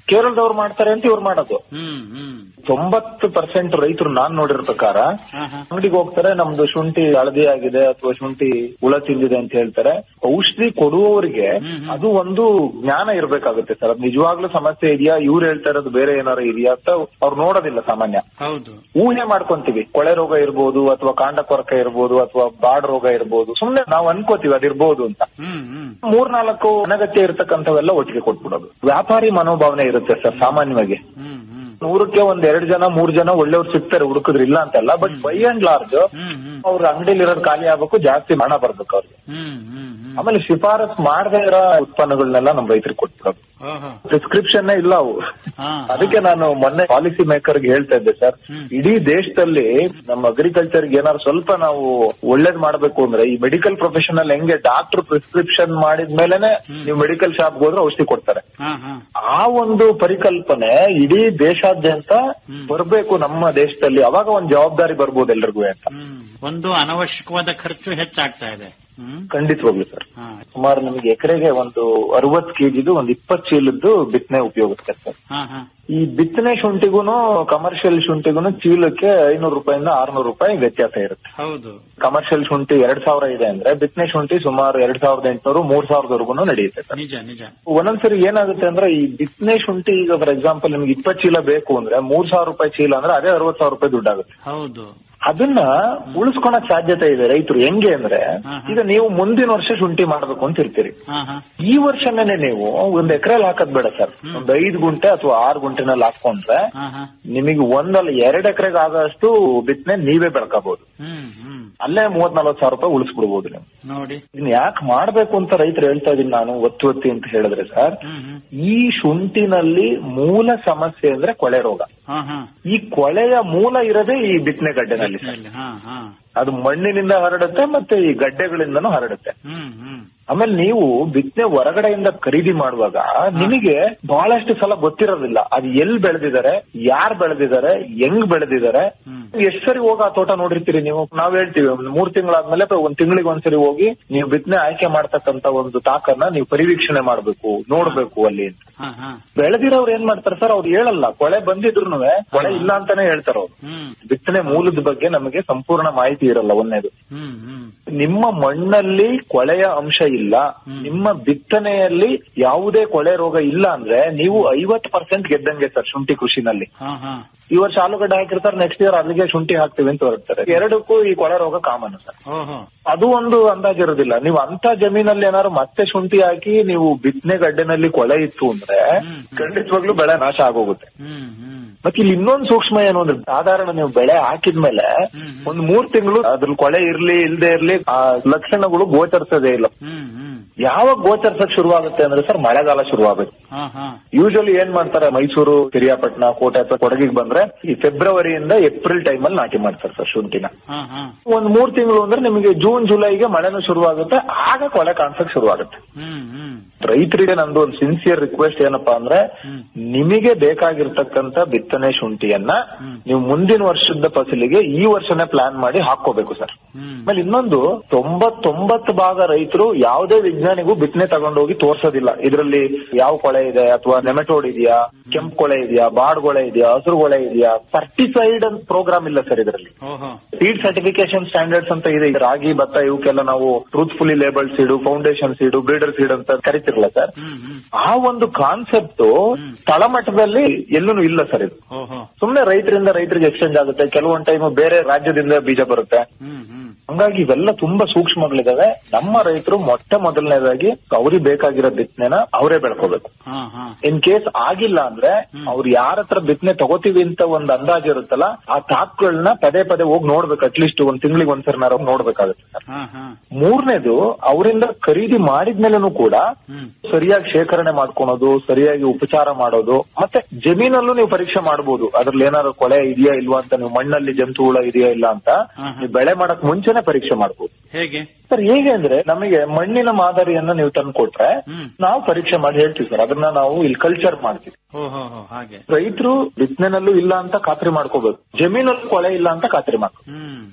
ಕೇರಳದವ್ರು ಮಾಡ್ತಾರೆ ಅಂತ ಇವ್ರು ಮಾಡೋದು ಹ್ಮ್ ಹ್ಮ್ ತೊಂಬತ್ತು ಪರ್ಸೆಂಟ್ ರೈತರು ನಾನ್ ನೋಡಿರೋ ಪ್ರಕಾರ ಹಾ ಹಾ ಅಂಗಡಿಗೆ ಹೋಗ್ತಾರೆ ನಮ್ದು ಶುಂಠಿ ಹಳದಿ ಆಗಿದೆ ಅಥವಾ ಶುಂಠಿ ಹುಳ ತಿಂದಿದೆ ಅಂತ ಹೇಳ್ತಾರೆ ಔಷಧಿ ಕೊಡುವವರಿಗೆ ಅದು ಒಂದು ಜ್ಞಾನ ಇರ್ಬೇಕಾಗುತ್ತೆ ಸರ್ ಅದು ನಿಜವಾಗ್ಲೂ ಸಮಸ್ಯೆ ಇದೆಯಾ ಇವ್ರು ಹೇಳ್ತಾ ಇರೋದು ಬೇರೆ ಏನಾರು ಇದೆಯಾ ಅಂತ ಅವ್ರು ನೋಡೋದಿಲ್ಲ ಸಾಮಾನ್ಯ ಹೌದು ಊಹೆ ಮಾಡ್ಕೊಂತೀವಿ ಕೊಳೆ ರೋಗ ಇರ್ಬೋದು ಅಥವಾ ಕಾಂಡ ಕೊರಕ ಇರ್ಬೋದು ಅಥವಾ ಬಾಡ್ ರೋಗ ಇರ್ಬೋದು ಸುಮ್ನೆ ನಾವು ಅನ್ಕೋತೀವಿ ಅದಿರ್ಬೋದು ಅಂತ ಹ್ಮ್ ಹ್ಮ್ ಮೂರ್ನಾಲ್ಕು ಅನಗತ್ಯ ಇರ್ತಕ್ಕಂಥವೆಲ್ಲ ಒಟ್ಟಿಗೆ ಕೊಟ್ಬಿಡೋದು ವ್ಯಾಪಾರಿ ಮನೋಭಾವನೆ ಇರುತ್ತೆ ಸರ್ ಸಾಮಾನ್ಯವಾಗಿ ಹ್ಮ್ ಹ್ಮ್ ನೂರಕ್ಕೆ ಒಂದ್ ಎರಡ್ ಜನ ಮೂರ್ ಜನ ಒಳ್ಳೆಯವ್ರು ಸಿಗ್ತಾರೆ ಹುಡುಕಿದ್ರೆ ಇಲ್ಲ ಅಂತಲ್ಲ but by and large hmm hmm ಅವ್ರ ಅಂಗಡಿಲಿ ಇರೋದು ಖಾಲಿ ಆಗ್ಬೇಕು ಜಾಸ್ತಿ ಹಣ ಬರ್ಬೇಕು ಅವ್ರಿಗೆ ಹ್ಮ್ ಹ್ಮ್ ಹ್ಮ್ ಆಮೇಲೆ ಶಿಫಾರಸ್ ಮಾಡದೇ ಇರೋ ಉತ್ಪನ್ನಗಳನ್ನೆಲ್ಲ ನಮ್ ರೈತರಿಗೆ ಕೊಟ್ಬಿಡೋದು ಓಹೋ ಪ್ರಿಸ್ಕ್ರಿಪ್ಷನ್ ಇಲ್ಲ ಅವು ಹಾ ಅದಕ್ಕೆ ನಾನು ಮೊನ್ನೆ ಪಾಲಿಸಿ ಮೇಕರ್ಗೆ ಹೇಳ್ತಾ ಇದ್ದೆ ಸರ್ ಇಡೀ ದೇಶದಲ್ಲಿ ನಮ್ಮ ಅಗ್ರಿಕಲ್ಚರ್ ಏನಾದ್ರು ಸ್ವಲ್ಪ ನಾವು ಒಳ್ಳೇದ್ ಮಾಡ್ಬೇಕು ಅಂದ್ರೆ ಈ ಮೆಡಿಕಲ್ ಪ್ರೊಫೆಷನಲ್ ಹೆಂಗೆ ಡಾಕ್ಟರ್ ಪ್ರಿಸ್ಕ್ರಿಪ್ಷನ್ ಮಾಡಿದ್ಮೇಲೆನೆ ನೀವು ಮೆಡಿಕಲ್ ಶಾಪ್ ಹೋದ್ರೆ ಔಷಧಿ ಕೊಡ್ತಾರೆ ಹಾ ಹಾ ಆ ಒಂದು ಪರಿಕಲ್ಪನೆ ಇಡೀ ದೇಶಾದ್ಯಂತ ಬರ್ಬೇಕು ನಮ್ಮ ದೇಶದಲ್ಲಿ ಅವಾಗ ಒಂದ್ ಜವಾಬ್ದಾರಿ ಬರ್ಬೋದು ಎಲ್ರಿಗೂ ಅಂತ ಹ್ಮ್ ಒಂದು ಅನವಶ್ಯಕವಾದ ಖರ್ಚು ಹೆಚ್ಚಾಗ್ತಾ ಇದೆ ಹ್ಮ್ ಖಂಡಿತವಾಗ್ಲು ಸರ್ ಹಾ ಸುಮಾರು ನಿಮಗೆ ಎಕರೆಗೆ ಒಂದು ಅರವತ್ ಕೆಜಿದು ಒಂದು ಇಪ್ಪತ್ತು ಚೀಲದ್ದು ಬಿತ್ತನೆ ಉಪಯೋಗಿಸ್ತಾರೆ ಸರ್ ಹಾ ಹಾ ಈ ಬಿತ್ತನೆ ಶುಂಠಿಗೂನು ಕಮರ್ಷಿಯಲ್ ಶುಂಠಿಗೂನು ಚೀಲಕ್ಕೆ ಐನೂರು ರೂಪಾಯಿಂದ ಆರ್ನೂರು ರೂಪಾಯಿ ವ್ಯತ್ಯಾಸ ಇರುತ್ತೆ ಹೌದು ಕಮರ್ಷಿಯಲ್ ಶುಂಠಿ ಎರಡ್ ಸಾವಿರ ಇದೆ ಅಂದ್ರೆ ಬಿತ್ತನೆ ಶುಂಠಿ ಸುಮಾರು ಎರಡ್ ಸಾವಿರದ ಎಂಟುನೂರು ಮೂರ್ ಸಾವಿರದವರೆಗೂ ನಡೆಯುತ್ತೆ ಸರ್ ನಿಜ ನಿಜ ಒಂದೊಂದ್ಸರಿ ಏನಾಗುತ್ತೆ ಅಂದ್ರೆ ಈ ಬಿತ್ತನೆ ಶುಂಠಿ ಈಗ ಫಾರ್ ಎಕ್ಸಾಂಪಲ್ ನಿಮ್ಗೆ ಇಪ್ಪತ್ತು ಚೀಲ ಬೇಕು ಅಂದ್ರೆ ಮೂರ್ ಸಾವಿರ ರೂಪಾಯಿ ಚೀಲ ಅಂದ್ರೆ ಅದೇ ಅರವತ್ ಸಾವಿರ ರೂಪಾಯಿ ದುಡ್ಡಾಗುತ್ತೆ ಹೌದು ಅದನ್ನ ಉಳಿಸ್ಕೊಳಕ್ ಸಾಧ್ಯತೆ ಇದೆ ರೈತರು ಹೆಂಗೆ ಅಂದ್ರೆ ಈಗ ನೀವು ಮುಂದಿನ ವರ್ಷ ಶುಂಠಿ ಮಾಡ್ಬೇಕು ಅಂತ ಇರ್ತೀರಿ ಹಾ ಹಾ ಈ ವರ್ಷನೇ ನೀವು ಒಂದ್ ಎಕರೆಲ್ ಹಾಕದ್ ಬೇಡ ಸರ್ ಒಂದ್ ಐದ್ ಗುಂಟೆ ಅಥವಾ ಆರು ಗುಂಟೆನಲ್ಲಿ ಹಾಕೊಂಡ್ರೆ ಹಾ ಹಾ ನಿಮಗೆ ಒಂದಲ್ಲ ಎರಡ್ ಎಕರೆಗೆ ಆಗಷ್ಟು ಬಿತ್ತನೆ ನೀವೇ ಬೆಳ್ಕೋಬಹುದು ಹ್ಮ್ ಹ್ಮ್ ಅಲ್ಲೇ ಮೂವತ್ ನಲ್ವತ್ ಸಾವಿರ ರೂಪಾಯಿ ಉಳಿಸ್ಬಿಡ್ಬೋದು ನೀವು ನೋಡಿ ಇದನ್ನ ಯಾಕೆ ಮಾಡ್ಬೇಕು ಅಂತ ರೈತರು ಹೇಳ್ತಾ ಇದೀನಿ ನಾನು ಒತ್ತಿ ಒತ್ತಿ ಅಂತ ಹೇಳಿದ್ರೆ ಸರ್ ಹ್ಮ್ ಹ್ಮ್ ಈ ಶುಂಠಿನಲ್ಲಿ ಮೂಲ ಸಮಸ್ಯೆ ಅಂದ್ರೆ ಕೊಳೆ ರೋಗ ಹಾ ಹಾ ಈ ಕೊಳೆಯ ಮೂಲ ಇರೋದೇ ಈ ಬಿತ್ತನೆ ಗಡ್ಡೆನಲ್ಲಿ ಸರ್ ಇಲ್ಲಿ, ಹಾ ಹಾ ಅದು ಮಣ್ಣಿನಿಂದ ಹರಡುತ್ತೆ ಮತ್ತೆ ಈ ಗಡ್ಡೆಗಳಿಂದನೂ ಹರಡುತ್ತೆ ಹ್ಮ್ ಹ್ಮ್ ಆಮೇಲೆ ನೀವು ಬಿತ್ತನೆ ಹೊರಗಡೆಯಿಂದ ಖರೀದಿ ಮಾಡುವಾಗ ನಿಮಗೆ ಬಹಳಷ್ಟು ಸಲ ಗೊತ್ತಿರೋದಿಲ್ಲ ಅದು ಎಲ್ಲಿ ಬೆಳೆದಿದ್ದಾರೆ ಯಾರು ಬೆಳೆದಿದ್ದಾರೆ ಹೆಂಗ್ ಬೆಳೆದಿದ್ದಾರೆ ಎಷ್ಟ್ ಸರಿ ಹೋಗಿ ಆ ತೋಟ ನೋಡಿರ್ತೀರಿ ನೀವು ನಾವ್ ಹೇಳ್ತೀವಿ ಒಂದ್ ಮೂರ್ ತಿಂಗಳಾದ್ಮೇಲೆ ಅಥವಾ ಒಂದ್ ತಿಂಗಳಿಗೆ ಒಂದ್ಸರಿ ಹೋಗಿ ನೀವು ಬಿತ್ತನೆ ಆಯ್ಕೆ ಮಾಡ್ತಕ್ಕಂತ ಒಂದು ತಾಕನ್ನ ನೀವು ಪರಿವೀಕ್ಷಣೆ ಮಾಡ್ಬೇಕು ನೋಡ್ಬೇಕು ಅಲ್ಲಿ ಅಂತ ಹಾ ಹಾ ಬೆಳೆದಿರೋರು ಏನ್ ಮಾಡ್ತಾರೆ ಸರ್ ಅವ್ರು ಹೇಳಲ್ಲ ಕೊಳೆ ಬಂದಿದ್ರು ಕೊಳೆ ಇಲ್ಲ ಅಂತಾನೆ ಹೇಳ್ತಾರ ಅವ್ರು ಹ್ಮ್ ಬಿತ್ತನೆ ಮೂಲದ ಬಗ್ಗೆ ನಮಗೆ ಸಂಪೂರ್ಣ ಮಾಹಿತಿ ಇರಲ್ಲ ಒಂದೇದು ಹ್ಮ್ ಹ್ಮ್ ನಿಮ್ಮ ಮಣ್ಣಲ್ಲಿ ಕೊಳೆಯ ಅಂಶ ಇಲ್ಲ ನಿಮ್ಮ ಬಿತ್ತನೆಯಲ್ಲಿ ಯಾವುದೇ ಕೊಳೆ ರೋಗ ಇಲ್ಲ ಅಂದ್ರೆ ನೀವು ಐವತ್ ಪರ್ಸೆಂಟ್ ಗೆದ್ದಂಗೆ ಸರ್ ಶುಂಠಿ ಕೃಷಿನಲ್ಲಿ ಹಾ ಹಾ ಈ ವರ್ಷ ಆಲೂಗಡ್ಡೆ ಹಾಕಿರ್ತಾರೆ ನೆಕ್ಸ್ಟ್ ಇಯರ್ ಅಲ್ಲಿಗೆ ಶುಂಠಿ ಹಾಕ್ತಿವಿ ಅಂತ ಹೊರಡ್ತಾರೆ ಎರಡಕ್ಕೂ ಈ ಕೊಳೆ ರೋಗ ಕಾಮನ್ ಸರ್ ಓಹೋ ಅದು ಒಂದು ಅಂದಾಜ್ ಇರೋದಿಲ್ಲ ನೀವು ಅಂತ ಜಮೀನಲ್ಲಿ ಏನಾದ್ರು ಮತ್ತೆ ಶುಂಠಿ ಹಾಕಿ ನೀವು ಬಿತ್ತನೆ ಗಡ್ಡೆನಲ್ಲಿ ಕೊಳೆ ಇತ್ತು ಅಂದ್ರೆ ಖಂಡಿತವಾಗ್ಲೂ ಬೆಳೆ ನಾಶ ಆಗೋಗುತ್ತೆ ಹ್ಮ್ ಹ್ಮ್ ಮತ್ತೆ ಇಲ್ಲಿ ಇನ್ನೊಂದು ಸೂಕ್ಷ್ಮ ಏನು ಅಂದ್ರೆ ಸಾಧಾರಣ ನೀವು ಬೆಳೆ ಹಾಕಿದ್ಮೇಲೆ ಒಂದ್ ಮೂರ್ ತಿಂಗಳು ಅದ್ರ ಕೊಳೆ ಇರ್ಲಿ ಇಲ್ದೇ ಇರ್ಲಿ ಆ ಲಕ್ಷಣಗಳು ಗೋಚರಿಸೋದೇ ಇಲ್ಲ ಹ್ಮ್ ಹ್ಮ್ ಯಾವಾಗ ಗೋಚರಿಸಕ್ ಶುರುವಾಗುತ್ತೆ ಅಂದ್ರೆ ಸರ್ ಮಳೆಗಾಲ ಶುರುವಾಗುತ್ತೆ ಹಾ ಹಾ ಯೂಶಲಿ ಏನ್ ಮಾಡ್ತಾರೆ ಮೈಸೂರು ಪಿರಿಯಾಪಟ್ಟಣ ಕೋಟೆ ಅಥವಾ ಕೊಡಗಿಗೆ ಬಂದ್ರೆ ಈ ಫೆಬ್ರವರಿಯಿಂದ ಏಪ್ರಿಲ್ ಟೈಮ್ ಅಲ್ಲಿ ನಾಟಿ ಮಾಡ್ತಾರೆ ಸರ್ ಶುಂಠಿನ ಹಾ ಹಾ ಒಂದ್ ಮೂರ್ ತಿಂಗಳು ಅಂದ್ರೆ ನಿಮಗೆ ಜೂನ್ ಜುಲೈಗೆ ಮಳೆನೂ ಶುರುವಾಗುತ್ತೆ ಆಗ ಕೊಳೆ ಕಾಣಿಸಕ್ ಶುರುವಾಗುತ್ತೆ ಹ್ಮ್ ಹ್ಮ್ ರೈತರಿಗೆ ನಂದು ಒಂದು ಸಿನ್ಸಿಯರ್ ರಿಕ್ವೆಸ್ಟ್ ಏನಪ್ಪಾ ಅಂದ್ರೆ ನಿಮಗೆ ಬೇಕಾಗಿರ್ತಕ್ಕಂತ ಬಿತ್ತನೆ ಶುಂಠಿಯನ್ನ ನೀವು ಮುಂದಿನ ವರ್ಷದ ಫಸಲಿಗೆ ಈ ವರ್ಷನೇ ಪ್ಲಾನ್ ಮಾಡಿ ಹಾಕೋಬೇಕು ಸರ್ ಹ್ಮ್ ಆಮೇಲೆ ಇನ್ನೊಂದು ತೊಂಬತ್ತೊಂಬತ್ತು ಭಾಗ ರೈತರು ಯಾವುದೇ ವಿಜ್ಞಾನಿಗೂ ಬಿತ್ತನೆ ತಗೊಂಡೋಗಿ ತೋರ್ಸೋದಿಲ್ಲ ಇದರಲ್ಲಿ ಯಾವ ಕೊಳೆ ಇದೆ ಅಥವಾ ನೆಮೆಟೋಡ್ ಇದೆಯಾ ಕೆಂಪು ಕೊಳೆ ಇದೆಯಾ ಬಾಡ್ ಕೊಳೆ ಇದೆಯಾ ಹಸಿರು ಕೊಳೆ ಇದೆಯಾ ಸರ್ಟಿಫೈಡ್ ಅಂತ ಪ್ರೋಗ್ರಾಮ್ ಇಲ್ಲ ಸರ್ ಇದರಲ್ಲಿ ಓಹೋ ಸೀಡ್ ಸರ್ಟಿಫಿಕೇಶನ್ ಸ್ಟ್ಯಾಂಡರ್ಡ್ಸ್ ಅಂತ ಇದೆ ಈಗ ರಾಗಿ ಭತ್ತ ಇವಕ್ಕೆಲ್ಲ ನಾವು truthfully label seed foundation seed breeder seed ಅಂತ ಕರಿತಿರಲ್ಲ ಸರ್ ಹ್ಮ್ ಹ್ಮ್ ಆ ಒಂದು ಕಾನ್ಸೆಪ್ಟ್ ತಳಮಟ್ಟದಲ್ಲಿ ಎಲ್ಲೂ ಇಲ್ಲ ಸರ್ ಇದು ಓಹೋ ಸುಮ್ನೆ ರೈತರಿಂದ ರೈತರಿಗೆ ಎಕ್ಸ್ಚೇಂಜ್ ಆಗುತ್ತೆ ಕೆಲವೊಂದ್ ಟೈಮ್ ಬೇರೆ ರಾಜ್ಯದಿಂದ ಬೀಜ ಬರುತ್ತೆ ಹ್ಮ್ ಹ್ಮ್ ಹಂಗಾಗಿ ಇವೆಲ್ಲ ತುಂಬಾ ಸೂಕ್ಷ್ಮಗಳಿದಾವೆ ನಮ್ಮ ರೈತರು ಮೊಟ್ಟ ಮೊದಲನೇದಾಗಿ ಅವ್ರಿಗೆ ಬೇಕಾಗಿರೋ ಬಿತ್ತನೆನ ಅವರೇ ಬೆಳ್ಕೋಬೇಕು ಹಾ ಹಾ ಇನ್ ಕೇಸ್ ಆಗಿಲ್ಲ ಅಂದ್ರೆ ಅವ್ರು ಯಾರ ಹತ್ರ ಬಿತ್ತನೆ ತಗೋತೀವಿ ಅಂತ ಒಂದ್ ಅಂದಾಜ್ ಇರುತ್ತಲ್ಲ ಆ ತಾಕ್ಗಳನ್ನ ಪದೇ ಪದೇ ಹೋಗಿ ನೋಡ್ಬೇಕು ಅಟ್ಲೀಸ್ಟ್ ಒಂದ್ ತಿಂಗಳಿಗೆ ಒಂದ್ಸರಿನಾರ ನೋಡ್ಬೇಕಾಗುತ್ತೆ ಸರ್ ಹಾ ಹಾ ಮೂರನೇದು ಅವರಿಂದ ಖರೀದಿ ಮಾಡಿದ್ಮೇಲೆನೂ ಕೂಡ ಹ್ಮ್ ಸರಿಯಾಗಿ ಶೇಖರಣೆ ಮಾಡ್ಕೊಳೋದು ಸರಿಯಾಗಿ ಉಪಚಾರ ಮಾಡೋದು ಮತ್ತೆ ಜಮೀನಲ್ಲೂ ನೀವು ಪರೀಕ್ಷೆ ಮಾಡಬಹುದು ಅದ್ರಲ್ಲಿ ಏನಾದ್ರು ಕೊಳೆ ಇದೆಯಾ ಇಲ್ವಾ ಅಂತ ನೀವು ಮಣ್ಣಲ್ಲಿ ಜಂತು ಹುಳ ಇದೆಯಾ ಇಲ್ಲ ಅಂತ ನೀವು ಬೆಳೆ ಮಾಡಕ್ ಮುಂಚೆನೆ ಪರೀಕ್ಷೆ ಮಾಡಬಹುದು ಹೇಗೆ ಸರ್ ಹೇಗೆ ಅಂದ್ರೆ ನಮಗೆ ಮಣ್ಣಿನ ಮಾದರಿಯನ್ನ ನೀವು ತಂದು ಕೊಟ್ರೆ ಹ್ಮ್. ನಾವು ಪರೀಕ್ಷೆ ಮಾಡಿ ಹೇಳ್ತೀವಿ ಸರ್ ಅದನ್ನ ನಾವು ಇಲ್ಲಿ ಕಲ್ಚರ್ ಮಾಡ್ತೀವಿ ಓಹೋ ಹೋ ಹಾಗೆ ರೈತರು ಬಿತ್ತನೆನಲ್ಲೂ ಇಲ್ಲ ಅಂತ ಖಾತ್ರಿ ಮಾಡ್ಕೋಬೇಕು ಜಮೀನಲ್ಲೂ ಕೊಳೆ ಇಲ್ಲ ಅಂತ ಖಾತ್ರಿ ಮಾಡ್ಕೋ ಹ್ಮ್ ಹ್ಮ್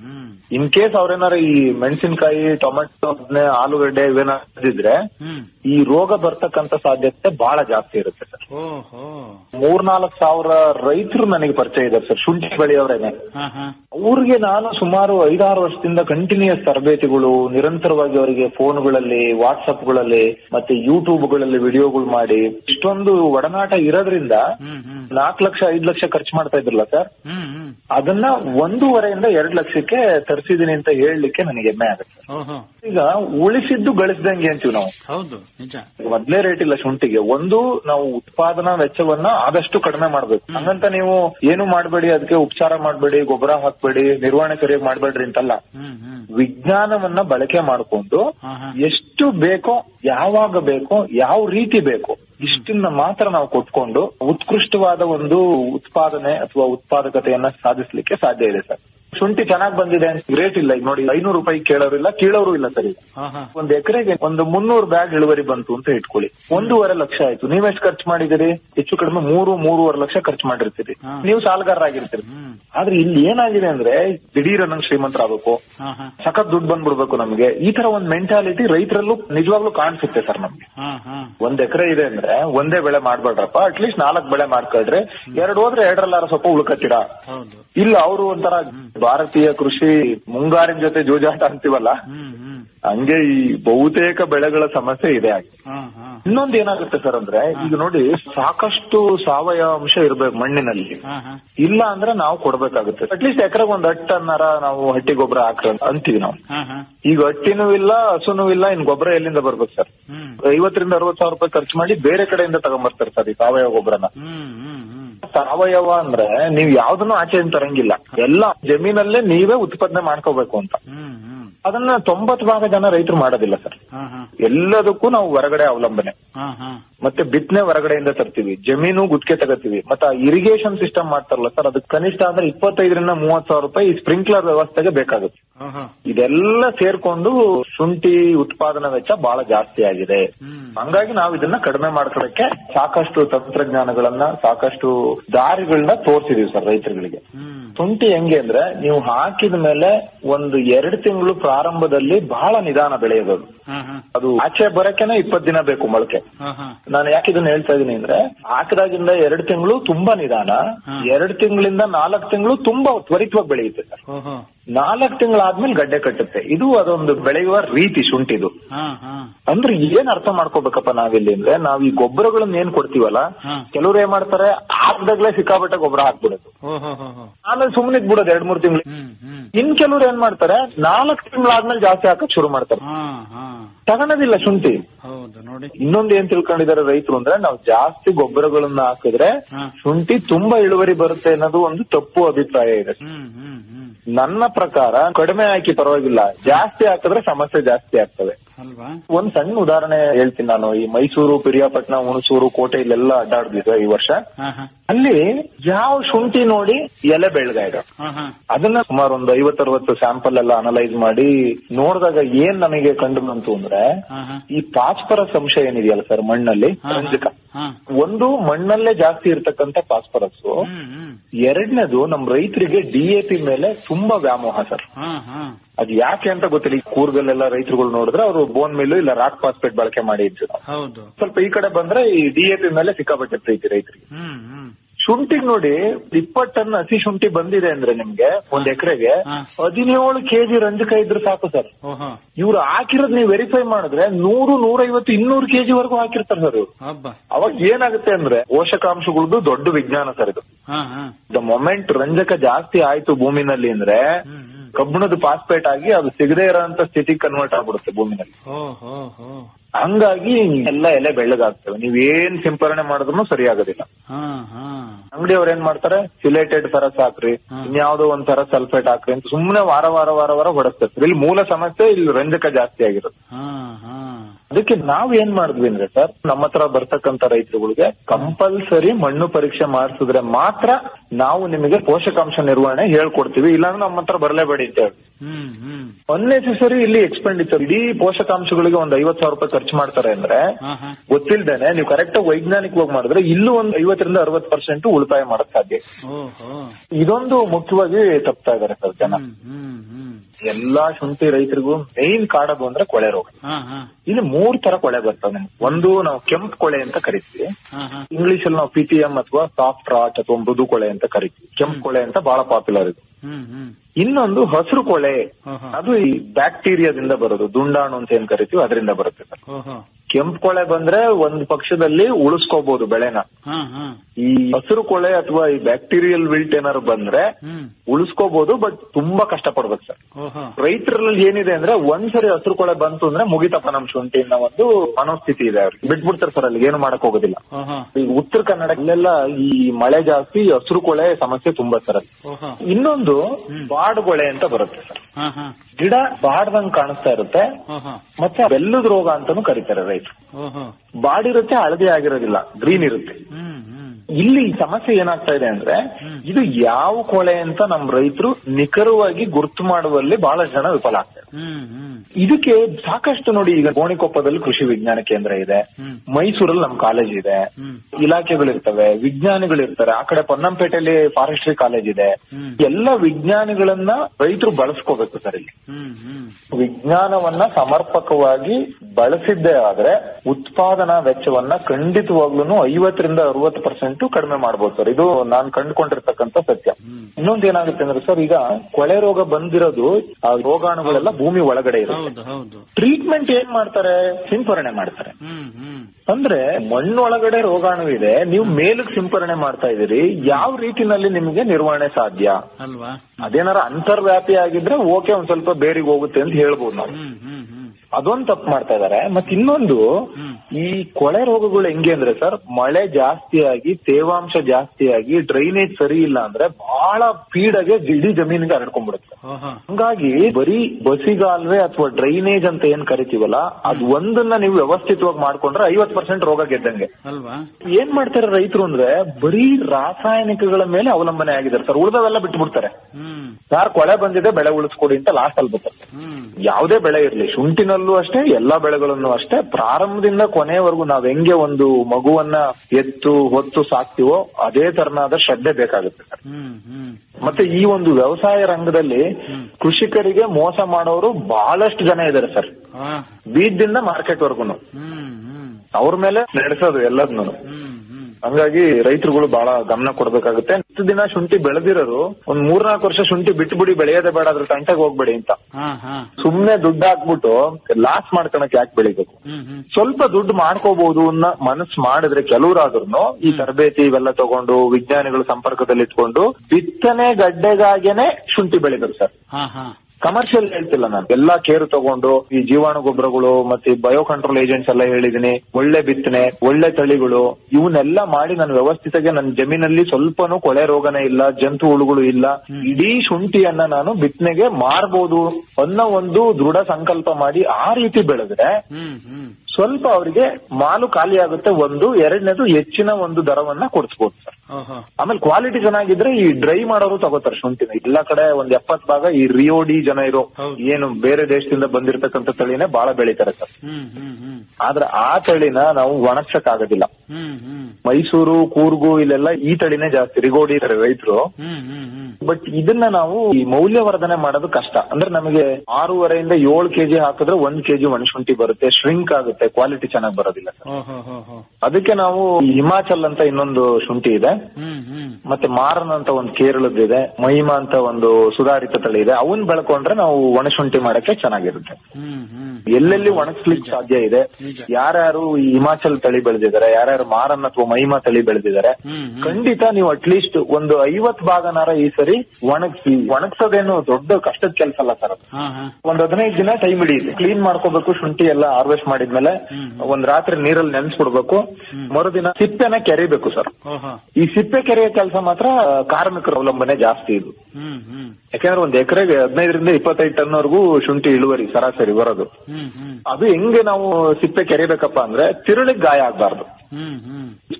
ಇನ್ ಕೇಸ್ ಅವ್ರೇನಾರ ಈ ಮೆಣಸಿನಕಾಯಿ ಟೊಮೆಟೊ ಅದನ್ನೇ ಆಲೂಗಡ್ಡೆ ಇವೇನಾದ್ರು ಇದ್ರೆ ಹ್ಮ್ ಈ ರೋಗ ಬರ್ತಕ್ಕಂತ ಸಾಧ್ಯತೆ ಬಹಳ ಜಾಸ್ತಿ ಇರುತ್ತೆ ಸರ್ ಓಹೋ ಮೂರ್ನಾಲ್ಕು ಸಾವಿರ ರೈತರು ನನಗೆ ಪರಿಚಯ ಇದ್ದಾರೆ ಸರ್ ಶುಂಠಿ ಬೆಳೆಯವರೇನೆ ಹಾ ಹಾ ಅವ್ರಿಗೆ ನಾನು ಸುಮಾರು ಐದಾರು ವರ್ಷದಿಂದ ಕಂಟಿನ್ಯೂಸ್ ತರಬೇತಿಗಳು ನಿರಂತರವಾಗಿ ಅವರಿಗೆ ಫೋನ್ಗಳಲ್ಲಿ ವಾಟ್ಸ್ಆಪ್ಗಳಲ್ಲಿ ಮತ್ತೆ ಯೂಟ್ಯೂಬ್ಗಳಲ್ಲಿ ವಿಡಿಯೋಗಳು ಮಾಡಿ ಇಷ್ಟೊಂದು ಒಡನಾಟ ಇರೋದ್ರಿಂದ ಹ್ಮ್ ಹ್ಮ್ ನಾಲ್ಕು ಲಕ್ಷ ಐದು ಲಕ್ಷ ಖರ್ಚು ಮಾಡ್ತಾ ಇದ್ರಲ್ಲ ಸರ್ ಹ್ಮ್ ಹ್ಮ್ ಅದನ್ನ ಒಂದೂವರೆಯಿಂದ ಎರಡು ಲಕ್ಷಕ್ಕೆ ತರಿಸಿದೀನಿ ಅಂತ ಹೇಳಲಿಕ್ಕೆ ನನಗೆ ಹೆಮ್ಮೆ ಆಗುತ್ತೆ ಓಹೋ ಈಗ ಉಳಿಸಿದ್ದು ಗಳಿಸ್ದಂಗೆ ಅಂತೀವಿ ನಾವು ಹೌದು ನಿಜ ಮೊದ್ಲೇ ರೇಟ್ ಇಲ್ಲ ಶುಂಠಿಗೆ ಒಂದು ನಾವು ಉತ್ಪಾದನಾ ವೆಚ್ಚವನ್ನ ಆದಷ್ಟು ಕಡಿಮೆ ಮಾಡ್ಬೇಕು ಹಂಗಂತ ನೀವು ಏನು ಮಾಡಬೇಡಿ ಅದಕ್ಕೆ ಉಪಚಾರ ಮಾಡಬೇಡಿ ಗೊಬ್ಬರ ಹಾಕ್ಬೇಡಿ ನಿರ್ವಹಣೆ ಸರಿಯಾಗಿ ಮಾಡಬೇಡ್ರಿ ಅಂತಲ್ಲ ಹ್ಮ್ ಹ್ಮ್ ವಿಜ್ಞಾನವನ್ನ ಬಳಕೆ ಮಾಡಿಕೊಂಡು ಹಾ ಹಾ ಎಷ್ಟು ಬೇಕೋ ಯಾವಾಗ ಬೇಕೋ ಯಾವ ರೀತಿ ಬೇಕೋ ಇಷ್ಟನ್ನ ಮಾತ್ರ ನಾವು ಕೊಟ್ಕೊಂಡು ಉತ್ಕೃಷ್ಟವಾದ ಒಂದು ಉತ್ಪಾದನೆ ಅಥವಾ ಉತ್ಪಾದಕತೆಯನ್ನ ಸಾಧಿಸಲಿಕ್ಕೆ ಸಾಧ್ಯ ಇದೆ ಸರ್ ಶುಂಠಿ ಚೆನ್ನಾಗಿ ಬಂದಿದೆ ಅಂತ ರೇಟ್ ಇಲ್ಲ ಈಗ ನೋಡಿ ಐನೂರು ರೂಪಾಯಿ ಕೇಳೋರು ಇಲ್ಲ ಕೀಳೋರು ಇಲ್ಲ ಸರ್ ಈಗ ಹಾ ಹಾ ಒಂದ್ ಎಕರೆಗೆ ಒಂದು ಮುನ್ನೂರು ಬ್ಯಾಗ್ ಇಳುವರಿ ಬಂತು ಅಂತ ಇಟ್ಕೊಳ್ಳಿ ಒಂದೂವರೆ ಲಕ್ಷ ಆಯ್ತು ನೀವೆಷ್ಟು ಖರ್ಚು ಮಾಡಿದಿರಿ ಹೆಚ್ಚು ಕಡಿಮೆ ಮೂರು ಮೂರುವರೆ ಲಕ್ಷ ಖರ್ಚು ಮಾಡಿರ್ತೀರಿ ಹಾ. ನೀವು ಸಾಲಗಾರರಾಗಿರ್ತೀರಿ ಹ್ಮ್ ಆದ್ರೆ ಇಲ್ಲಿ ಏನಾಗಿದೆ ಅಂದ್ರೆ ದಿಢೀರ್ ನಂಗೆ ಶ್ರೀಮಂತರಾಗಬೇಕು ಹಾ ಹಾ ಸಖತ್ ದುಡ್ಡು ಬಂದ್ಬಿಡ್ಬೇಕು ನಮಗೆ ಈ ತರ ಒಂದ್ ಮೆಂಟಾಲಿಟಿ ರೈತರಲ್ಲೂ ನಿಜವಾಗ್ಲೂ ಕಾಣಿಸುತ್ತೆ ಸರ್ ನಮ್ಗೆ ಹಾ ಹಾ ಒಂದ್ ಎಕರೆ ಇದೆ ಅಂದ್ರೆ ಒಂದೇ ಬೆಳೆ ಮಾಡ್ಬೇಡ್ರಪ್ಪ ಅಟ್ಲೀಸ್ಟ್ ನಾಲ್ಕ್ ಬೆಳೆ ಮಾಡ್ಕೊಳ್ರಿ ಎರಡು ಹೋದ್ರೆ ಎರಡರಲ್ಲಾರ ಸ್ವಲ್ಪ ಉಳ್ಕತ್ತೀರಾ ಹೌದು ಇಲ್ಲ ಅವರು ಒಂಥರ ಭಾರತೀಯ ಕೃಷಿ ಮುಂಗಾರಿನ ಜೊತೆ ಜೂಜಾಟ ಅಂತೀವಲ್ಲ ಹ್ಮ್ ಹ್ಮ್ ಹಂಗೆ ಈ ಬಹುತೇಕ ಬೆಳೆಗಳ ಸಮಸ್ಯೆ ಇದೆ ಆಗಿ ಹಾ ಹಾ ಇನ್ನೊಂದು ಏನಾಗುತ್ತೆ ಸರ್ ಅಂದ್ರೆ ಈಗ ನೋಡಿ ಸಾಕಷ್ಟು ಸಾವಯವ ಅಂಶ ಇರ್ಬೇಕು ಮಣ್ಣಿನಲ್ಲಿ ಹಾ ಹಾ ಇಲ್ಲ ಅಂದ್ರೆ ನಾವು ಕೊಡ್ಬೇಕಾಗುತ್ತೆ ಅಟ್ಲೀಸ್ಟ್ ಎಕರೆಗೆ ಒಂದ್ ಹಟ್ಟನ್ನಾರ ನಾವು ಹಟ್ಟಿ ಗೊಬ್ಬರ ಹಾಕ್ರ ಅಂತೀವಿ ನಾವು ಹಾ ಹಾ ಈಗ ಹಟ್ಟಿನೂ ಇಲ್ಲ ಹಸುನೂ ಇಲ್ಲ ಇನ್ ಗೊಬ್ಬರ ಎಲ್ಲಿಂದ ಬರ್ಬೇಕು ಸರ್ ಹ್ಮ್ ಐವತ್ತರಿಂದ ಅರವತ್ ಸಾವಿರ ರೂಪಾಯಿ ಖರ್ಚು ಮಾಡಿ ಬೇರೆ ಕಡೆಯಿಂದ ತಗೊಂಡ್ಬರ್ತಾರೆ ಸರ್ ಈ ಸಾವಯವ ಗೊಬ್ಬರನ ಹ್ಮ್ ಹ್ಮ್ ಹ್ಮ್ ಸಾವಯವ ಅಂದ್ರೆ ನೀವು ಯಾವ್ದನ್ನು ಆಚೆಯಿಂದ ತರಂಗಿಲ್ಲ ಎಲ್ಲ ಜಮೀನಲ್ಲೇ ನೀವೇ ಉತ್ಪಾದನೆ ಮಾಡ್ಕೋಬೇಕು ಅಂತ ಹ್ಮ್ ಹ್ಮ್ ಅದನ್ನ ತೊಂಬತ್ ಭಾಗ ಜನ ರೈತರು ಮಾಡೋದಿಲ್ಲ ಸರ್ ಹಾ ಹಾ ಎಲ್ಲದಕ್ಕೂ ನಾವು ಹೊರಗಡೆ ಅವಲಂಬನೆ ಹಾ ಹಾ ಮತ್ತೆ ಬಿತ್ತನೆ ಹೊರಗಡೆಯಿಂದ ತರ್ತೀವಿ ಜಮೀನು ಗುತ್ತಿಗೆ ತಗೋತೀವಿ ಮತ್ತೆ ಇರಿಗೇಷನ್ ಸಿಸ್ಟಮ್ ಮಾಡ್ತಾರಲ್ಲ ಸರ್ ಅದಕ್ಕೆ ಕನಿಷ್ಠ ಅಂದ್ರೆ ಇಪ್ಪತ್ತೈದರಿಂದ ಮೂವತ್ ಸಾವಿರ ರೂಪಾಯಿ ಸ್ಪ್ರಿಂಕ್ಲರ್ ವ್ಯವಸ್ಥೆಗೆ ಬೇಕಾಗುತ್ತೆ ಓಹೋ ಇದೆಲ್ಲ ಸೇರ್ಕೊಂಡು ಶುಂಠಿ ಉತ್ಪಾದನಾ ವೆಚ್ಚ ಬಹಳ ಜಾಸ್ತಿ ಆಗಿದೆ ಹ್ಮ್ ಹಂಗಾಗಿ ನಾವು ಇದನ್ನ ಕಡಿಮೆ ಮಾಡ್ಕೊಳಕ್ಕೆ ಸಾಕಷ್ಟು ತಂತ್ರಜ್ಞಾನಗಳನ್ನ ಸಾಕಷ್ಟು ದಾರಿಗಳನ್ನ ತೋರಿಸಿದೀವಿ ಸರ್ ರೈತರುಗಳಿಗೆ ಹ್ಮ್ ಶುಂಠಿ ಹೆಂಗೆ ಅಂದ್ರೆ ನೀವು ಹಾಕಿದ ಮೇಲೆ ಒಂದು ಎರಡು ತಿಂಗಳು ಪ್ರಾರಂಭದಲ್ಲಿ ಬಹಳ ನಿಧಾನ ಬೆಳೆಯೋದು ಅದು. ಹಾ ಹಾ ಅದು ಆಚೆ ಬರಕೆನೆ ಇಪ್ಪತ್ ದಿನ ಬೇಕು ಮೊಳಕೆ ಹಾ ಹಾ ನಾನು ಯಾಕೆ ಇದನ್ನ ಹೇಳ್ತಾ ಇದೀನಿ ಅಂದ್ರೆ ಹಾಕಿದಾಗಿಂದ ಎರಡು ತಿಂಗಳು ತುಂಬಾ ನಿಧಾನ ಹಾ. ಎರಡು ತಿಂಗಳಿಂದ ನಾಲ್ಕು ತಿಂಗಳು ತುಂಬಾ ತ್ವರಿತವಾಗಿ ಬೆಳೆಯುತ್ತೆ ಸರ್ ಓಹೋ ನಾಲ್ಕು ತಿಂಗಳಾದ್ಮೇಲೆ ಗಡ್ಡೆ ಕಟ್ಟುತ್ತೆ ಇದು ಅದೊಂದು ಬೆಳೆಯುವ ರೀತಿ ಶುಂಠಿದು ಹಾ ಹಾ ಅಂದ್ರೆ ಏನ್ ಅರ್ಥ ಮಾಡ್ಕೋಬೇಕಪ್ಪ ನಾವಿಲ್ಲಿ ಅಂದ್ರೆ ನಾವ್ ಈ ಗೊಬ್ಬರಗಳನ್ನ ಏನ್ ಕೊಡ್ತೀವಲ್ಲ ಹಾ. ಕೆಲವ್ರು ಏನ್ ಮಾಡ್ತಾರೆ ಹಾಕ್ದಾಗ್ಲೇ ಸಿಕ್ಕಾಪಟ್ಟೆ ಗೊಬ್ಬರ ಹಾಕ್ಬಿಡೋದು ಓಹೋ ಹೋ ಹೋ ಆಮೇಲೆ ಸುಮ್ಮನೆ ಬಿಡೋದು ಎರಡ್ ಮೂರ್ ತಿಂಗಳು ಹ್ಮ್ ಹ್ಮ್ ಇನ್ ಕೆಲವ್ರು ಏನ್ ಮಾಡ್ತಾರೆ ನಾಲ್ಕು ತಿಂಗಳಾದ್ಮೇಲೆ ಜಾಸ್ತಿ ಹಾಕಕ್ ಶುರು ಮಾಡ್ತಾರೆ ಹಾ ಹಾ ತಗೊಳೋದಿಲ್ಲ ಶುಂಠಿ ಹೌದು ನೋಡಿ ಇನ್ನೊಂದು ಏನ್ ತಿಳ್ಕೊಂಡಿದ್ದಾರೆ ರೈತರು ಅಂದ್ರೆ ನಾವು ಜಾಸ್ತಿ ಗೊಬ್ಬರಗಳನ್ನ ಹಾಕಿದ್ರೆ ಹಾ. ಶುಂಠಿ ತುಂಬಾ ಇಳುವರಿ ಬರುತ್ತೆ ಅನ್ನೋದು ಒಂದು ತಪ್ಪು ಅಭಿಪ್ರಾಯ ಇದೆ ಹ್ಮ್ ಹ್ಮ್ ಹ್ಮ್ ನನ್ನ ಪ್ರಕಾರ ಕಡಿಮೆ ಹಾಕಿ ಪರವಾಗಿಲ್ಲ ಜಾಸ್ತಿ ಹಾಕಿದ್ರೆ ಸಮಸ್ಯೆ ಜಾಸ್ತಿ ಆಗ್ತವೆ ಅಲ್ವಾ ಒಂದ್ ಸಣ್ಣ ಉದಾಹರಣೆ ಹೇಳ್ತೀನಿ ನಾನು ಈ ಮೈಸೂರು ಪಿರಿಯಾಪಟ್ಟಣ ಹುಣಸೂರು ಕೋಟೆ ಇಲ್ಲೆಲ್ಲ ಅಡ್ಡಾಡ್ದಿದ್ದೆ ಈ ವರ್ಷ ಹಾ ಹಾ ಅಲ್ಲಿ ಯಾವ ಶುಂಠಿ ನೋಡಿ ಎಲೆ ಬೆಳ್ಗಾಯ್ದ ಹಾ ಹಾ ಅದನ್ನ ಸುಮಾರು ಒಂದು ಐವತ್ತರವತ್ತು ಸ್ಯಾಂಪಲ್ ಎಲ್ಲ ಅನಲೈಸ್ ಮಾಡಿ ನೋಡಿದಾಗ ಏನ್ ನನಗೆ ಕಂಡು ಬಂತು ಅಂದ್ರೆ ಹಾ ಹಾ ಈ ಪಾಸ್ಪರಸ್ ಅಂಶ ಏನಿದೆಯಲ್ಲ ಸರ್ ಮಣ್ಣಲ್ಲಿ ಹಾ, ಹಾ. ರಂಜಕ ಹಾ ಒಂದು ಮಣ್ಣಲ್ಲೇ ಜಾಸ್ತಿ ಇರ್ತಕ್ಕಂಥ ಪಾಸ್ಪರಸ್ ಹ್ಮ್ ಹ್ಮ್ ಎರಡನೇದು ನಮ್ ರೈತರಿಗೆ ಡಿಎಪಿ ಮೇಲೆ ತುಂಬಾ ವ್ಯಾಮೋಹ ಸರ್ ಹಾ ಹಾ ಅದ್ ಯಾಕೆ ಅಂತ ಗೊತ್ತಿಲ್ಲ ಈ ಕೂರ್ಗಲ್ಲೆಲ್ಲ ರೈತರುಗಳು ನೋಡಿದ್ರೆ ಅವರು ಬೋನ್ ಮಿಲ್ಲು ಇಲ್ಲ ರಾಕ್ ಫಾಸ್ಫೇಟ್ ಬಳಕೆ ಮಾಡಿ ಇದ್ರು ನಾವು. ಹೌದು ಸ್ವಲ್ಪ ಈ ಕಡೆ ಬಂದ್ರೆ ಈ ಡಿಎಪಿ ಮೇಲೆ ಸಿಕ್ಕಾಪಟ್ಟೆ ಪ್ರೀತಿ ರೈತರಿಗೆ ಹ್ಮ್ ಹ್ಮ್ ಶುಂಠಿಗ್ ನೋಡಿ ಇಪ್ಪತ್ತು ಟನ್ ಹಸಿ ಶುಂಠಿ ಬಂದಿದೆ ಅಂದ್ರೆ ನಿಮ್ಗೆ ಒಂದ್ ಎಕರೆಗೆ ಹಾ. ಹದಿನೇಳು ಕೆಜಿ ರಂಜಕ ಇದ್ರೆ ಸಾಕು ಸರ್ ಓಹೋ ಇವ್ರು ಹಾಕಿರೋದ್ ನೀವು ವೆರಿಫೈ ಮಾಡಿದ್ರೆ ನೂರು ನೂರೈವತ್ತು ಇನ್ನೂರು ಕೆಜಿ ವರೆಗೂ ಹಾಕಿರ್ತಾರೆ ಸರ್ ಇವ್ರು ಹಬ್ಬ ಅವಾಗ ಏನಾಗುತ್ತೆ ಅಂದ್ರೆ ಪೋಷಕಾಂಶಗಳದ್ದು ದೊಡ್ಡ ವಿಜ್ಞಾನ ಸರ್ ಇದು ಹಾ ಹಾ ದ ಮೊಮೆಂಟ್ ರಂಜಕ ಜಾಸ್ತಿ ಆಯ್ತು ಭೂಮಿನಲ್ಲಿ ಅಂದ್ರೆ ಹ್ಮ್ ಹ್ಮ್ ಕಬ್ಬಿಣದ ಫಾಸ್ಫೇಟ್ ಆಗಿ ಅದು ಸಿಗದೇ ಇರೋಂತ ಸ್ಥಿತಿ ಕನ್ವರ್ಟ್ ಆಗ್ಬಿಡುತ್ತೆ ಭೂಮಿನಲ್ಲಿ ಓ ಹೋ ಹೋ ಹಂಗಾಗಿ ಎಲ್ಲ ಎಲೆ ಬೆಳ್ಳಗಾಗ್ತವೆ ನೀವೇನ್ ಸಿಂಪರಣೆ ಮಾಡಿದ್ರು ಸರಿಯಾಗೋದಿಲ್ಲ ಹಾ ಹಾ ಅಂಗಡಿಯವ್ರು ಏನ್ ಮಾಡ್ತಾರೆ ಸಿಲೇಟೆಡ್ ಫರಸ್ ಹಾಕ್ರಿ ಹಾ. ಇನ್ಯಾವುದೋ ಒಂದ್ ತರ ಸಲ್ಫೇಟ್ ಹಾಕ್ರಿ ಅಂತ ಸುಮ್ನೆ ವಾರ ವಾರ ವಾರ ವಾರ ಹೊಡಸ್ತಾರೆ ಇಲ್ಲಿ ಮೂಲ ಸಮಸ್ಯೆ ಇಲ್ಲಿ ರಂಜಕ ಜಾಸ್ತಿ ಆಗಿರುತ್ತೆ ಹಾ ಹಾ ಅದಕ್ಕೆ ನಾವ್ ಏನ್ ಮಾಡಿದ್ವಿ ಅಂದ್ರೆ ಸರ್ ನಮ್ಮ ಹತ್ರ ಬರ್ತಕ್ಕಂತ ರೈತರುಗಳಿಗೆ ಕಂಪಲ್ಸರಿ ಮಣ್ಣು ಪರೀಕ್ಷೆ ಮಾಡಿಸಿದ್ರೆ ಮಾತ್ರ ನಾವು ನಿಮಗೆ ಪೋಷಕಾಂಶ ನಿರ್ವಹಣೆ ಹೇಳ್ಕೊಡ್ತೀವಿ ಇಲ್ಲಾಂದ್ರೆ ನಮ್ಮ ಹತ್ರ ಬರಲೇಬೇಡಿ ಅಂತ ಹೇಳಿ ಹ್ಮ್ ಹ್ಮ್ ಅನ್ನೆಸೆಸರಿ ಇಲ್ಲಿ ಎಕ್ಸ್ಪೆಂಡಿಚರ್ ಇಡೀ ಪೋಷಕಾಂಶಗಳಿಗೆ ಒಂದ್ ಐವತ್ ಸಾವಿರ ರೂಪಾಯಿ ಖರ್ಚು ಮಾಡ್ತಾರೆ ಅಂದ್ರೆ ಹಾ ಹಾ ಗೊತ್ತಿಲ್ದೇನೆ ನೀವು ಕರೆಕ್ಟ್ ವೈಜ್ಞಾನಿಕವಾಗಿ ಮಾಡಿದ್ರೆ ಇಲ್ಲೂ ಒಂದ್ ಐವತ್ತರಿಂದ ಅರವತ್ ಪರ್ಸೆಂಟ್ ಉಳಿತಾಯ ಮಾಡಕ್ ಸಾಧ್ಯ ಓಹೋ ಇದೊಂದು ಮುಖ್ಯವಾಗಿ ತಪ್ತಾ ಇದಾರೆ ಸರ್ ಜನ ಹ್ಮ್ ಹ್ಮ್ ಹ್ಮ್ ಎಲ್ಲಾ ಶುಂಠಿ ರೈತರಿಗೂ ಮೇನ್ ಕಾಡೋದು ಅಂದ್ರೆ ಕೊಳೆ ರೋಗ ಹಾ ಹಾ ಇಲ್ಲಿ ಮೂರ್ ತರ ಕೊಳೆ ಬರ್ತವೆ ನಿಮ್ಗೆ ಒಂದು ನಾವು ಕೆಂಪು ಕೊಳೆ ಅಂತ ಕರಿತೀವಿ ಹಾ ಹಾ ಇಂಗ್ಲಿಷ್ ಅಲ್ಲಿ ನಾವು ಪಿಟಿಎಂ ಅಥವಾ ಸಾಫ್ಟ್ ರಾಟ್ ಅಥವಾ ಮೃದು ಕೊಳೆ ಅಂತ ಕರಿತೀವಿ ಕೆಂಪು ಕೊಳೆ ಅಂತ ಬಹಳ ಪಾಪ್ಯುಲರ್ ಇದು ಹ್ಮ್ ಹ್ಮ್ ಇನ್ನೊಂದು ಹಸಿರು ಕೊಳೆ ಓಹೋ. ಅದು ಈ ಬ್ಯಾಕ್ಟೀರಿಯಾದಿಂದ ಬರೋದು ದುಂಡಾಣು ಅಂತ ಏನ್ ಕರಿತೀವಿ ಅದರಿಂದ ಬರುತ್ತೆ ಸರ್ ಓಹೋ ಕೆಂಪು ಕೊಳೆ ಬಂದ್ರೆ ಒಂದು ಪಕ್ಷದಲ್ಲಿ ಉಳಿಸ್ಕೋಬಹುದು ಬೆಳೆನ ಹಾ ಹಾ ಈ ಹಸಿರು ಕೊಳೆ ಅಥವಾ ಈ ಬ್ಯಾಕ್ಟೀರಿಯಲ್ ವಿಲ್ಟ್ ಏನಾದ್ರು ಬಂದ್ರೆ ಹ್ಮ್ ಉಳಿಸ್ಕೋಬಹುದು ಬಟ್ ತುಂಬಾ ಕಷ್ಟ ಪಡ್ಬೇಕು ಸರ್ ಓಹೋ ರೈತರಲ್ಲಿ ಏನಿದೆ ಅಂದ್ರೆ ಒಂದ್ಸರಿ ಹಸಿರು ಕೊಳೆ ಬಂತು ಅಂದ್ರೆ ಮುಗಿತಪ್ಪ ನಮ್ ಶುಂಠಿ ಅನ್ನೋ ಒಂದು ಮನೋಸ್ಥಿತಿ ಇದೆ ಅವ್ರಿಗೆ ಬಿಟ್ಬಿಡ್ತಾರೆ ಸರ್ ಅಲ್ಲಿ ಏನು ಮಾಡಕ್ ಹೋಗೋದಿಲ್ಲ ಓಹೋ ಈ ಉತ್ತರ ಕನ್ನಡ ಇಲ್ಲೆಲ್ಲ ಈ ಮಳೆ ಜಾಸ್ತಿ ಹಸಿರು ಕೊಳೆ ಸಮಸ್ಯೆ ತುಂಬಾ ಸರ್ ಅಲ್ಲಿ. ಓಹೋ ಇನ್ನೊಂದು ಬಾಡುಗೊಳೆ ಅಂತ ಬರುತ್ತೆ ಸರ್ ಹಾ ಹಾ ಗಿಡ ಬಾಡ್ದಂಗ್ ಕಾಣಿಸ್ತಾ ಇರುತ್ತೆ ಓಹೋ ಮತ್ತೆ ಬೆಲ್ಲದ ರೋಗ ಅಂತಾನು ಕರೀತಾರೆ ರೈತರು ಓಹೋ ಬಾಡಿರುತ್ತೆ ಹಳದಿ ಆಗಿರೋದಿಲ್ಲ ಗ್ರೀನ್ ಇರುತ್ತೆ ಹ್ಮ್ ಹ್ಮ್ ಇಲ್ಲಿ ಸಮಸ್ಯೆ ಏನಾಗ್ತಾ ಇದೆ ಅಂದ್ರೆ ಇದು ಯಾವ ಕೊಳೆ ಅಂತ ನಮ್ ರೈತರು ನಿಖರವಾಗಿ ಗುರ್ತು ಮಾಡುವಲ್ಲಿ ಬಹಳಷ್ಟು ಜನ ವಿಫಲ ಆಗ್ತಾರೆ ಹ್ಮ್ ಹ್ಮ್ ಇದಕ್ಕೆ ಸಾಕಷ್ಟು ನೋಡಿ ಈಗ ಗೋಣಿಕೊಪ್ಪದಲ್ಲಿ ಕೃಷಿ ವಿಜ್ಞಾನ ಕೇಂದ್ರ ಇದೆ ಹ್ಮ್. ಮೈಸೂರಲ್ಲಿ ನಮ್ ಕಾಲೇಜ್ ಇದೆ ಹ್ಮ್. ಇಲಾಖೆಗಳಿರ್ತವೆ ವಿಜ್ಞಾನಿಗಳಿರ್ತಾರೆ ಆ ಕಡೆ ಪೊನ್ನಂಪೇಟೆಯಲ್ಲಿ ಫಾರೆಸ್ಟ್ರಿ ಕಾಲೇಜ್ ಇದೆ ಹ್ಮ್. ಎಲ್ಲ ವಿಜ್ಞಾನಿಗಳನ್ನ ರೈತರು ಬಳಸ್ಕೋಬೇಕು ಸರ್ ಇಲ್ಲಿ ಹ್ಮ್ ಹ್ಮ್ ವಿಜ್ಞಾನವನ್ನ ಸಮರ್ಪಕವಾಗಿ ಬಳಸಿದ್ದೇ ಆದ್ರೆ ಉತ್ಪಾದನಾ ವೆಚ್ಚವನ್ನ ಖಂಡಿತವಾಗ್ಲೂ ಐವತ್ತರಿಂದ ಅರವತ್ತು ಪರ್ಸೆಂಟ್ ಕಡಿಮೆ ಮಾಡಬಹುದು ಸರ್ ಇದು ನಾನ್ ಕಂಡುಕೊಂಡಿರ್ತಕ್ಕಂಥ ಸತ್ಯ ಇನ್ನೊಂದ್ ಏನಾಗುತ್ತೆ ಅಂದ್ರೆ ಸರ್ ಈಗ ಕೊಳೆ ರೋಗ ಬಂದಿರೋದು ಆ ರೋಗಾಣುಗಳೆಲ್ಲ ಭೂಮಿ ಒಳಗಡೆ ಇರುತ್ತೆ ಹೌದು ಹೌದು ಟ್ರೀಟ್ಮೆಂಟ್ ಏನ್ ಮಾಡ್ತಾರೆ ಸಿಂಪರಣೆ ಮಾಡ್ತಾರೆ ಹ್ಮ್ ಹ್ಮ್ ಅಂದ್ರೆ ಮಣ್ಣೊಳಗಡೆ ರೋಗಾಣು ಇದೆ ನೀವು ಮೇಲಕ್ಕೆ ಸಿಂಪರಣೆ ಮಾಡ್ತಾ ಇದೀರಿ ಯಾವ ರೀತಿನಲ್ಲಿ ನಿಮಗೆ ನಿರ್ವಹಣೆ ಸಾಧ್ಯ ಅಲ್ವಾ ಅದೇನಾರ ಅಂತರ್ವ್ಯಾಪಿ ಆಗಿದ್ರೆ ಓಕೆ ಒಂದ್ ಸ್ವಲ್ಪ ಬೇರಿಗೆ ಹೋಗುತ್ತೆ ಅಂತ ಹೇಳ್ಬೋದು ನಾವು ಹ್ಮ್ ಹ್ಮ್ ಹ್ಮ್ ಅದೊಂದು ತಪ್ಪು ಮಾಡ್ತಾ ಇದಾರೆ ಮತ್ತೆ ಇನ್ನೊಂದು ಈ ಕೊಳೆ ರೋಗಗಳು ಹೆಂಗೆ ಅಂದ್ರೆ ಸರ್ ಮಳೆ ಜಾಸ್ತಿಯಾಗಿ ತೇವಾಂಶ ಜಾಸ್ತಿಯಾಗಿ ಡ್ರೈನೇಜ್ ಸರಿ ಇಲ್ಲ ಅಂದ್ರೆ ಬಹಳ ಸ್ಪೀಡಾಗಿ ಇಡೀ ಜಮೀನಿಗೆ ಹರಡ್ಕೊಂಡ್ಬಿಡುತ್ತೆ ಓಹೋ ಹಂಗಾಗಿ ಬರೀ ಬಸಿಗಾಲ್ವೆ ಅಥವಾ ಡ್ರೈನೇಜ್ ಅಂತ ಏನ್ ಕರಿತೀವಲ್ಲ ಅದ್ ಒಂದನ್ನ ನೀವು ವ್ಯವಸ್ಥಿತವಾಗಿ ಮಾಡ್ಕೊಂಡ್ರೆ ಐವತ್ ಪರ್ಸೆಂಟ್ ರೋಗ ಗೆದ್ದಂಗೆ ಅಲ್ವಾ ಏನ್ ಮಾಡ್ತಾರೆ ರೈತರು ಅಂದ್ರೆ ಬರೀ ರಾಸಾಯನಿಕಗಳ ಮೇಲೆ ಅವಲಂಬನೆ ಆಗಿದ್ದಾರೆ ಸರ್ ಉಳಿದವೆಲ್ಲ ಬಿಟ್ಟು ಬಿಡ್ತಾರೆ ಹ್ಮ್ ಯಾರು ಕೊಳೆ ಬಂದಿದೆ ಬೆಳೆ ಉಳಿಸ್ಕೊಡಿ ಅಂತ ಲಾಸ್ಟ್ ಅಲ್ಲಿ ಬರ್ತಾರೆ ಹ್ಮ್ ಯಾವುದೇ ಬೆಳೆ ಇರಲಿ ಶುಂಠಿನಲ್ಲೂ ಅಷ್ಟೇ ಎಲ್ಲಾ ಬೆಳೆಗಳನ್ನು ಅಷ್ಟೇ ಪ್ರಾರಂಭದಿಂದ ಕೊನೆಯವರೆಗೂ ನಾವ್ ಹೆಂಗೆ ಒಂದು ಮಗುವನ್ನ ಎತ್ತು ಹೊತ್ತು ಸಾಕ್ತಿವೋ ಅದೇ ತರನಾದ ಶ್ರದ್ಧೆ ಬೇಕಾಗುತ್ತೆ ಸರ್. ಹ್ಮ್ ಹ್ಮ್ ಮತ್ತೆ ಈ ಒಂದು ವ್ಯವಸಾಯ ರಂಗದಲ್ಲಿ ಕೃಷಿಕರಿಗೆ ಮೋಸ ಮಾಡೋರು ಬಹಳಷ್ಟು ಜನ ಇದ್ದಾರೆ ಸರ್ ಆ ಬೀಜದಿಂದ ಮಾರ್ಕೆಟ್ ವರ್ಗುನು ಹ್ಮ್ ಹ್ಮ್ ಅವ್ರ ಮೇಲೆ ನಡೆಸೋದು ಎಲ್ಲದನ್ನು ಹ್ಮ್ ಹ್ಮ್ ಹಂಗಾಗಿ ರೈತರುಗಳು ಬಹಳ ಗಮನ ಕೊಡ್ಬೇಕಾಗುತ್ತೆ ಇಷ್ಟು ದಿನ ಶುಂಠಿ ಬೆಳೆದಿರೋರು ಒಂದ್ ಮೂರ್ನಾಲ್ಕು ವರ್ಷ ಶುಂಠಿ ಬಿಟ್ಬಿಡಿ ಬೆಳೆಯೋದೇ ಬೇಡ ಅದ್ರ ತಂಟೆಗೆ ಹೋಗ್ಬೇಡಿ ಅಂತ ಹಾ ಹಾ ಸುಮ್ನೆ ದುಡ್ಡು ಹಾಕ್ಬಿಟ್ಟು ಲಾಸ್ ಮಾಡ್ಕೊಳಕ್ ಯಾಕೆ ಬೆಳಿಬೇಕು ಹ್ಮ್ ಹ್ಮ್ ಸ್ವಲ್ಪ ದುಡ್ಡು ಮಾಡ್ಕೋಬಹುದು ಅನ್ನೋ ಮನಸ್ಸು ಮಾಡಿದ್ರೆ ಕೆಲವರಾದ್ರೂ ಈ ತರಬೇತಿ ಇವೆಲ್ಲ ತಗೊಂಡು ವಿಜ್ಞಾನಿಗಳ ಸಂಪರ್ಕದಲ್ಲಿ ಇಟ್ಕೊಂಡು ಬಿತ್ತನೆ ಗಡ್ಡೆಗಾಗೇನೆ ಶುಂಠಿ ಬೆಳಿಬೇಕು ಸರ್ ಹಾ ಹಾ ಕಮರ್ಷಿಯಲ್ ಹೇಳ್ತಿಲ್ಲ ನಾನು ಎಲ್ಲಾ ಕೇರ್ ತಗೊಂಡು ಈ ಜೀವಾಣು ಗೊಬ್ಬರಗಳು ಮತ್ತೆ ಬಯೋ ಕಂಟ್ರೋಲ್ ಏಜೆಂಟ್ಸ್ ಎಲ್ಲ ಹೇಳಿದೀನಿ ಒಳ್ಳೆ ಬಿತ್ತನೆ ಒಳ್ಳೆ ತಳಿಗಳು ಇವನ್ನೆಲ್ಲ ಮಾಡಿ ನಾನು ವ್ಯವಸ್ಥಿತಗೆ ನನ್ನ ಜಮೀನಲ್ಲಿ ಸ್ವಲ್ಪನೂ ಕೊಳೆ ರೋಗನೇ ಇಲ್ಲ ಜಂತು ಹುಳುಗಳು ಇಲ್ಲ ಇಡೀ ಶುಂಠಿಯನ್ನ ನಾನು ಬಿತ್ತನೆಗೆ ಮಾರ್ಬೋದು ಅನ್ನೋ ಒಂದು ದೃಢ ಸಂಕಲ್ಪ ಮಾಡಿ ಆ ರೀತಿ ಬೆಳೆದ್ರೆ ಹ್ಮ್ ಹ್ಮ್ ಸ್ವಲ್ಪ ಅವರಿಗೆ ಮಾಲು ಖಾಲಿ ಆಗುತ್ತೆ ಒಂದು ಎರಡನೇದು ಹೆಚ್ಚಿನ ಒಂದು ದರವನ್ನ ಕೊಡಿಸ್ಬೋದು ಸರ್ ಓಹೋ ಆಮೇಲೆ ಕ್ವಾಲಿಟಿ ಚೆನ್ನಾಗಿದ್ರೆ ಈ ಡ್ರೈ ಮಾಡೋರು ತಗೋತಾರೆ ಶುಂಠಿನ ಎಲ್ಲಾ ಕಡೆ ಒಂದ್ ಎಪ್ಪತ್ ಭಾಗ ಈ ರಿಯೋಡಿ ಜನ ಇರೋ ಹೌದು. ಏನು ಬೇರೆ ದೇಶದಿಂದ ಬಂದಿರತಕ್ಕಂತ ತಳಿನೇ ಬಹಳ ಬೆಳಿತಾರೆ ಸರ್ ಹ್ಮ್ ಹ್ಮ್ ಹ್ಮ್ ಆದ್ರೆ ಆ ತಳಿನ ನಾವು ಒಣಗ್ಸಕ್ ಆಗೋದಿಲ್ಲ ಹ್ಮ್ ಹ್ಮ್ ಮೈಸೂರು ಕೂರ್ಗು ಇಲ್ಲೆಲ್ಲ ಈ ತಳಿನೇ ಜಾಸ್ತಿ ರಿಗೋಡಿ ರೈತರು ಹ್ಮ್ ಹ್ಮ್ ಹ್ಮ್ ಬಟ್ ಇದನ್ನ ನಾವು ಈ ಮೌಲ್ಯವರ್ಧನೆ ಮಾಡೋದು ಕಷ್ಟ ಅಂದ್ರೆ ನಮಗೆ ಆರೂವರೆಯಿಂದ ಏಳು ಕೆಜಿ ಹಾಕಿದ್ರೆ ಒಂದ್ ಕೆಜಿ ಒಣಶುಂಠಿ ಬರುತ್ತೆ ಶ್ರಿಂಕ್ ಆಗುತ್ತೆ ಕ್ವಾಲಿಟಿ ಚೆನ್ನಾಗಿ ಬರೋದಿಲ್ಲ ಸರ್ ಓಹೋ ಹೋ ಹೋ ಅದಕ್ಕೆ ನಾವು ಈ ಹಿಮಾಚಲ್ ಅಂತ ಇನ್ನೊಂದು ಶುಂಠಿ ಇದೆ ಹ್ಮ್ ಹ್ಮ್ ಮತ್ತೆ ಮಾರನ್ ಅಂತ ಒಂದು ಕೇರಳದ್ದಿದೆ ಮಹಿಮಾ ಅಂತ ಒಂದು ಸುಧಾರಿತ ತಳಿ ಇದೆ ಅವನ್ ಬೆಳ್ಕೊಂಡ್ರೆ ನಾವು ಒಣಶುಂಠಿ ಮಾಡಕ್ಕೆ ಚೆನ್ನಾಗಿರುತ್ತೆ ಹ್ಮ್ ಹ್ಮ್ ಎಲ್ಲೆಲ್ಲಿ ಒಣಗಿಸ್ಲಿಕ್ಕೆ ಸಾಧ್ಯ ಇದೆ ನಿಜ. ಯಾರ್ಯಾರು ಈ ಹಿಮಾಚಲ್ ತಳಿ ಬೆಳೆದಿದ್ದಾರೆ ಯಾರ್ಯಾರು ಮಾರನ್ ಅಥವಾ ಮಹಿಮಾ ತಳಿ ಬೆಳೆದಿದ್ದಾರೆ ಹ್ಮ್ ಹ್ಮ್ ಖಂಡಿತ ನೀವು ಅಟ್ಲೀಸ್ಟ್ ಒಂದು ಐವತ್ ಭಾಗನಾರ ಈ ಸರಿ ಒಣಗಿಸಿ ಒಣಗ್ಸೋದೇನು ದೊಡ್ಡ ಕಷ್ಟದ ಕೆಲಸ ಅಲ್ಲ ಸರ್ ಅದು. ಹಾ ಹಾ ಒಂದ್ ಹದಿನೈದು ದಿನ ಟೈಮ್ ಹಿಡಿಯುತ್ತೆ ಕ್ಲೀನ್ ಮಾಡ್ಕೋಬೇಕು ಶುಂಠಿ ಎಲ್ಲ ಹಾರ್ವೆಸ್ಟ್ ಮಾಡಿದ್ಮೇಲೆ ಒಂದ್ ರಾತ್ರಿ ನೀರಲ್ಲಿ ನೆನ್ಸ್ಬಿಡ್ಬೇಕು ಮರುದಿನ ಸಿಪ್ಪೆನ ಕೆರಿಬೇಕು ಸರ್ ಓಹೋ ಈ ಸಿಪ್ಪೆ ಕೆರೆಯ ಕೆಲಸ ಮಾತ್ರ ಕಾರ್ಮಿಕರ ಅವಲಂಬನೆ ಜಾಸ್ತಿ ಇದು ಹ್ಮ್ ಹ್ಮ್ ಯಾಕಂದ್ರೆ ಒಂದ್ ಎಕರೆಗೆ ಹದಿನೈದರಿಂದ ಇಪ್ಪತ್ತೈದು ಟನ್ ವರೆಗೂ ಶುಂಠಿ ಇಳುವರಿ ಸರಾಸರಿ ಬರೋದು ಹ್ಮ್ ಹ್ಮ್ ಅದು ಹೆಂಗೆ ನಾವು ಸಿಪ್ಪೆ ಕೆರಿಬೇಕಪ್ಪ ಅಂದ್ರೆ ತಿರುಳಿಗೆ ಗಾಯ ಆಗ್ಬಾರ್ದು ಹ್ಮ್ ಹ್ಮ್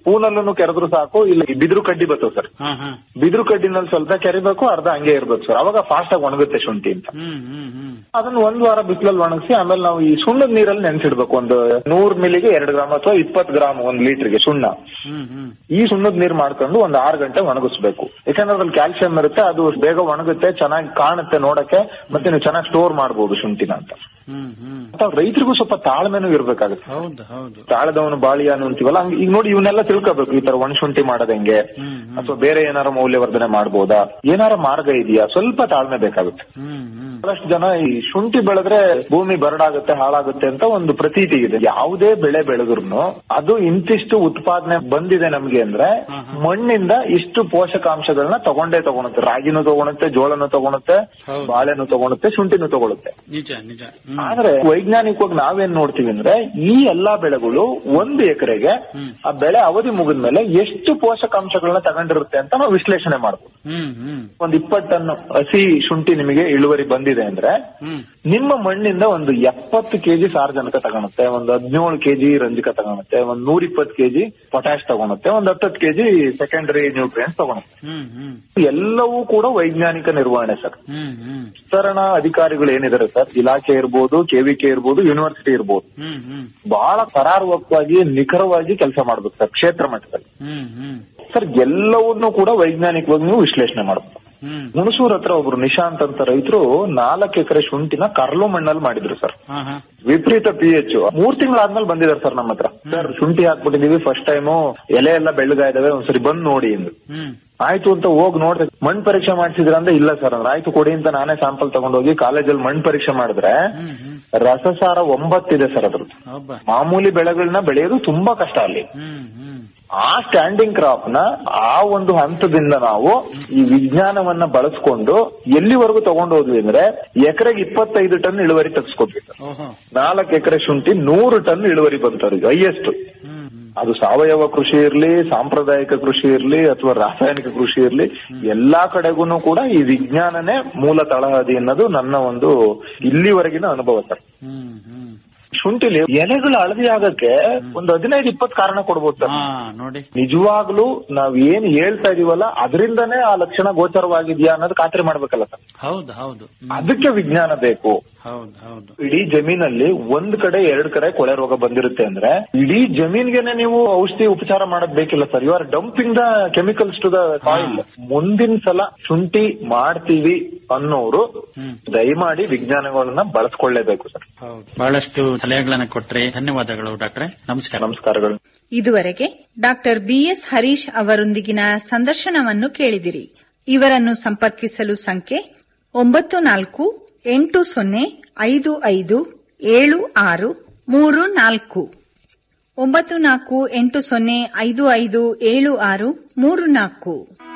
ಸ್ಪೂನಲ್ಲೂ ಕೆರೆದ್ರು ಸಾಕು ಇಲ್ಲ ಈ ಬಿದಿರು ಕಡ್ಡಿ ಬರ್ತವೆ ಸರ್ ಹಾ ಹಾ ಬಿದಿರು ಕಡ್ಡಿನಲ್ಲಿ ಸ್ವಲ್ಪ ಕೆರಿಬೇಕು ಅರ್ಧ ಹಂಗೆ ಇರ್ಬೇಕು ಸರ್ ಅವಾಗ ಫಾಸ್ಟ್ ಆಗಿ ಒಣಗುತ್ತೆ ಶುಂಠಿ ಅಂತ ಹ್ಮ್ ಹ್ಮ್ ಹ್ಮ್ ಅದನ್ನ ಒಂದ್ ವಾರ ಬಿಸಿಲಲ್ಲಿ ಒಣಗಿಸಿ ಆಮೇಲೆ ನಾವು ಈ ಸುಣ್ಣದ ನೀರಲ್ಲಿ ನೆನ್ಸಿಡ್ಬೇಕು ಒಂದು ನೂರ್ ಮಿಲಿಗೆ ಎರಡು ಗ್ರಾಮ್ ಅಥವಾ ಇಪ್ಪತ್ತು ಗ್ರಾಮ್ ಒಂದ್ ಲೀಟರ್ಗೆ ಸುಣ್ಣ ಹ್ಮ್ ಹ್ಮ್ ಈ ಸುಣ್ಣದ ನೀರ್ ಮಾಡ್ಕೊಂಡು ಒಂದ್ ಆರು ಗಂಟೆ ಒಣಗಿಸ್ಬೇಕು ಯಾಕಂದ್ರೆ ಅದ್ರಲ್ಲಿ ಕ್ಯಾಲ್ಸಿಯಂ ಇರುತ್ತೆ ಅದು ಬೇಗ ಒಣಗುತ್ತೆ ಚೆನ್ನಾಗಿ ಕಾಣುತ್ತೆ ನೋಡಕ್ಕೆ ಮತ್ತೆ ನೀವು ಚೆನ್ನಾಗಿ ಸ್ಟೋರ್ ಮಾಡಬಹುದು ಶುಂಠಿನ ಅಂತ ಹ್ಮ್ ಹ್ಮ್ ಮತ್ತೆ ರೈತರಿಗೂ ಸ್ವಲ್ಪ ತಾಳ್ಮೆನೂ ಇರ್ಬೇಕಾಗುತ್ತೆ ಹೌದು ಹೌದು ತಾಳದವನು ಬಾಳಿಯಾನು ಅಂತೀವಲ್ಲ ಹಂಗ ಈಗ ನೋಡಿ ಇವನ್ನೆಲ್ಲ ತಿಳ್ಕೋಬೇಕು ಈ ತರ ಒಣಶುಂಠಿ ಮಾಡೋದ್ ಹೆಂಗೆ ಹ್ಮ್ ಅಥವಾ ಬೇರೆ ಏನಾರ ಮೌಲ್ಯವರ್ಧನೆ ಮಾಡ್ಬೋದಾ ಏನಾರ ಮಾರ್ಗ ಇದೆಯಾ ಸ್ವಲ್ಪ ತಾಳ್ಮೆ ಬೇಕಾಗುತ್ತೆ ಹ್ಮ್ ಹ್ಮ್ ಬಹಳಷ್ಟು ಜನ ಈ ಶುಂಠಿ ಬೆಳೆದ್ರೆ ಭೂಮಿ ಬರಡಾಗುತ್ತೆ ಹಾಳಾಗುತ್ತೆ ಅಂತ ಒಂದು ಪ್ರತೀತಿ ಇದೆ ಯಾವುದೇ ಬೆಳೆ ಬೆಳೆದ್ರು ಅದು ಇಂತಿಷ್ಟು ಉತ್ಪಾದನೆ ಬಂದಿದೆ ನಮ್ಗೆ ಅಂದ್ರೆ ಮಣ್ಣಿಂದ ಇಷ್ಟು ಪೋಷಕಾಂಶಗಳನ್ನ ತಗೊಂಡೇ ತಗೊಳುತ್ತೆ ರಾಗಿನೂ ತಗೊಳುತ್ತೆ ಜೋಳನೂ ತಗೊಳುತ್ತೆ ಹೌದು. ಬಾಳೆನೂ ತಗೊಳುತ್ತೆ ಶುಂಠಿನೂ ತಗೊಳುತ್ತೆ ನಿಜ ನಿಜ ಹ್ಮ್ ಆದ್ರೆ ವೈಜ್ಞಾನಿಕವಾಗಿ ನಾವೇನ್ ನೋಡ್ತೀವಿ ಅಂದ್ರೆ ಈ ಎಲ್ಲಾ ಬೆಳೆಗಳು ಒಂದು ಎಕರೆಗೆ ಆ ಬೆಳೆ ಅವಧಿ ಮುಗಿದ್ಮೇಲೆ ಎಷ್ಟು ಪೋಷಕಾಂಶಗಳನ್ನ ತಗೊಂಡಿರುತ್ತೆ ಅಂತ ನಾವು ವಿಶ್ಲೇಷಣೆ ಮಾಡ್ಬೋದು ಹ್ಮ್ ಹ್ಮ್ ಒಂದ್ ಇಪ್ಪತ್ತು ಟನ್ ಹಸಿ ಶುಂಠಿ ನಿಮಗೆ ಇಳುವರಿ ಬಂದಿದೆ ಅಂದ್ರೆ ಹ್ಮ್ ನಿಮ್ಮ ಮಣ್ಣಿಂದ ಒಂದು ಎಪ್ಪತ್ತು ಕೆಜಿ ಸಾರಜನಕ ತಗೊಳುತ್ತೆ ಒಂದು ಹದಿನೇಳು ಕೆಜಿ ರಂಜಕ ತಗೊಳುತ್ತೆ ಒಂದ್ ನೂರ ಇಪ್ಪತ್ತು ಕೆಜಿ ಪೊಟ್ಯಾಶ್ ತಗೊಳುತ್ತೆ ಒಂದ್ ಹತ್ತತ್ತು ಕೆಜಿ ಸೆಕೆಂಡರಿ ನ್ಯೂಟ್ರಿಯನ್ಸ್ ತಗೊಳುತ್ತೆ ಹ್ಮ್ ಹ್ಮ್ ಎಲ್ಲವೂ ಕೂಡ ವೈಜ್ಞಾನಿಕ ನಿರ್ವಹಣೆ ಸರ್ ಹ್ಮ್ ಹ್ಮ್ ವಿಸ್ತರಣಾ ಅಧಿಕಾರಿಗಳು ಏನಿದ್ದಾರೆ ಸರ್ ಇಲಾಖೆ ಇರ್ಬೋದು ಕೆವಿಕೆ ಇರ್ಬೋದು ಯೂನಿವರ್ಸಿಟಿ ಇರ್ಬೋದು ಹ್ಮ್ ಹ್ಮ್ ಬಹಳ ಕರಾರುವಕ್ವಾಗಿ ನಿಖರವಾಗಿ ಕೆಲಸ ಮಾಡ್ಬೇಕು ಸರ್ ಕ್ಷೇತ್ರ ಮಟ್ಟದಲ್ಲಿ ಹ್ಮ್ ಹ್ಮ್ ಸರ್ ಎಲ್ಲವನ್ನೂ ಕೂಡ ವೈಜ್ಞಾನಿಕವಾಗಿ ನೀವು ವಿಶ್ಲೇಷಣೆ ಮಾಡಬೇಕು ಹ್ಮ್ ಹುಣಸೂರ್ ಹತ್ರ ಒಬ್ರು ನಿಶಾಂತ್ ಅಂತ ರೈತರು ನಾಲ್ಕು ಎಕರೆ ಶುಂಠಿನ ಕರ್ಲು ಮಣ್ಣಲ್ಲಿ ಮಾಡಿದ್ರು ಸರ್ ಹಾ ಹಾ ವಿಪರೀತ ಪಿ ಎಚ್ ಮೂರ್ ತಿಂಗಳಾದ್ಮೇಲೆ ಬಂದಿದ್ದಾರೆ ಸರ್ ನಮ್ಮ ಹತ್ರ ಸರ್ ಶುಂಠಿ ಹಾಕ್ಬಿಟ್ಟಿದೀವಿ ಫಸ್ಟ್ ಟೈಮು ಎಲೆ ಎಲ್ಲ ಬೆಳ್ಳಗಾಯ್ದವೆ ಒಂದ್ಸರಿ ಬಂದ್ ನೋಡಿ ಎಂದು ಹ್ಮ್ ಆಯ್ತು ಅಂತ ಹೋಗಿ ನೋಡ್ದೆ ಮಣ್ ಪರೀಕ್ಷೆ ಮಾಡ್ಸಿದ್ರ ಅಂದ್ರೆ ಇಲ್ಲ ಸರ್ ಅಂದ್ರೆ ಆಯ್ತು ಕೊಡಿ ಅಂತ ನಾನೇ ಸ್ಯಾಂಪಲ್ ತಗೊಂಡೋಗಿ ಕಾಲೇಜಲ್ಲಿ ಮಣ್ ಪರೀಕ್ಷೆ ಮಾಡಿದ್ರೆ ಹ್ಮ್ ಹ್ಮ್ ರಸಸಾರ ಒಂಬತ್ತಿದೆ ಸರ್ ಅದ್ರದ್ದು ಒಬ್ಬ ಮಾಮೂಲಿ ಬೆಳೆಗಳನ್ನ ಬೆಳೆಯೋದು ತುಂಬಾ ಕಷ್ಟ ಅಲ್ಲಿ ಹ್ಮ್ ಹ್ಮ್ ಆ ಸ್ಟ್ಯಾಂಡಿಂಗ್ ಕ್ರಾಪ್ ನ ಆ ಒಂದು ಹಂತದಿಂದ ನಾವು ಈ ವಿಜ್ಞಾನವನ್ನ ಬಳಸ್ಕೊಂಡು ಎಲ್ಲಿವರೆಗೂ ತಗೊಂಡು ಹೋದ್ವಿ ಅಂದ್ರೆ ಎಕರೆಗೆ ಇಪ್ಪತ್ತೈದು ಟನ್ ಇಳುವರಿ ತೆಗೆಸ್ಕೊದ್ವಿ ಸರ್ ಓಹೋ ನಾಲ್ಕು ಎಕರೆ ಶುಂಠಿ ನೂರು ಟನ್ ಇಳುವರಿ ಬಂತವ್ರಿಗೆ ಹೈಯೆಸ್ಟ್ ಹ್ಮ್ ಹ್ಮ್ ಅದು ಸಾವಯವ ಕೃಷಿ ಇರ್ಲಿ ಸಾಂಪ್ರದಾಯಿಕ ಕೃಷಿ ಇರ್ಲಿ ಅಥವಾ ರಾಸಾಯನಿಕ ಕೃಷಿ ಇರ್ಲಿ ಎಲ್ಲಾ ಕಡೆಗೂ ಕೂಡ ಈ ವಿಜ್ಞಾನನೇ ಮೂಲ ತಳಹದಿ ಅನ್ನೋದು ನನ್ನ ಒಂದು ಇಲ್ಲಿವರೆಗಿನ ಅನುಭವ ಸರ್ ಹ್ಮ್ ಹ್ಮ್ ಶುಂಠಿಲಿ ಎಲೆಗಳು ಹಳದಿ ಆಗಕ್ಕೆ ಒಂದು ಹದಿನೈದು ಇಪ್ಪತ್ತು ಕಾರಣ ಕೊಡ್ಬೋದು ಸರ್ ಹಾ ನೋಡಿ ನಿಜವಾಗ್ಲೂ ನಾವ್ ಏನ್ ಹೇಳ್ತಾ ಇದೀವಲ್ಲ ಅದರಿಂದನೇ ಆ ಲಕ್ಷಣ ಗೋಚರವಾಗಿದ್ಯಾ ಅನ್ನೋದು ಖಾತ್ರಿ ಮಾಡ್ಬೇಕಲ್ಲ ಸರ್ ಹೌದು ಹೌದು ಹ್ಮ್. ಅದಕ್ಕೆ ವಿಜ್ಞಾನ ಬೇಕು ಹೌದು ಹೌದು ಇಡೀ ಜಮೀನಲ್ಲಿ ಒಂದ್ ಕಡೆ ಎರಡ್ ಕಡೆ ಕೊಳೆ ರೋಗ ಬಂದಿರುತ್ತೆ ಅಂದ್ರೆ ಇಡೀ ಜಮೀನ್ಗೆನೆ ನೀವು ಔಷಧಿ ಉಪಚಾರ ಮಾಡೋದ್ ಬೇಕಿಲ್ಲ sir you are dumping the chemicals to the soil ಮುಂದಿನ ಸಲ ಶುಂಠಿ ಮಾಡ್ತೀವಿ ಅನ್ನೋರು ದಯಮಾಡಿ ವಿಜ್ಞಾನಗಳನ್ನ ಬಳಸ್ಕೊಳ್ಳೇಬೇಕು ಸರ್ ಹೌದು ಬಹಳಷ್ಟು ಸಲಹೆಗಳನ್ನ ಕೊಟ್ರಿ ಧನ್ಯವಾದಗಳು ಡಾಕ್ಟ್ರೆ ನಮಸ್ಕಾರ ನಮಸ್ಕಾರಗಳು ಇದುವರೆಗೆ ಡಾಕ್ಟರ್ ಬಿಎಸ್ ಹರೀಶ್ ಅವರೊಂದಿಗಿನ ಸಂದರ್ಶನವನ್ನು ಕೇಳಿದಿರಿ ಇವರನ್ನು ಸಂಪರ್ಕಿಸಲು ಸಂಖ್ಯೆ ಒಂಬತ್ತು ನಾಲ್ಕು ಎಂಟು ಸೊನ್ನೆ ಐದು ಐದು ಏಳು ಆರು ಮೂರು ನಾಲ್ಕು ಒಂಬತ್ತು ನಾಲ್ಕು ಎಂಟು ಸೊನ್ನೆ ಐದು ಐದು ಏಳು ಆರು ಮೂರು ನಾಲ್ಕು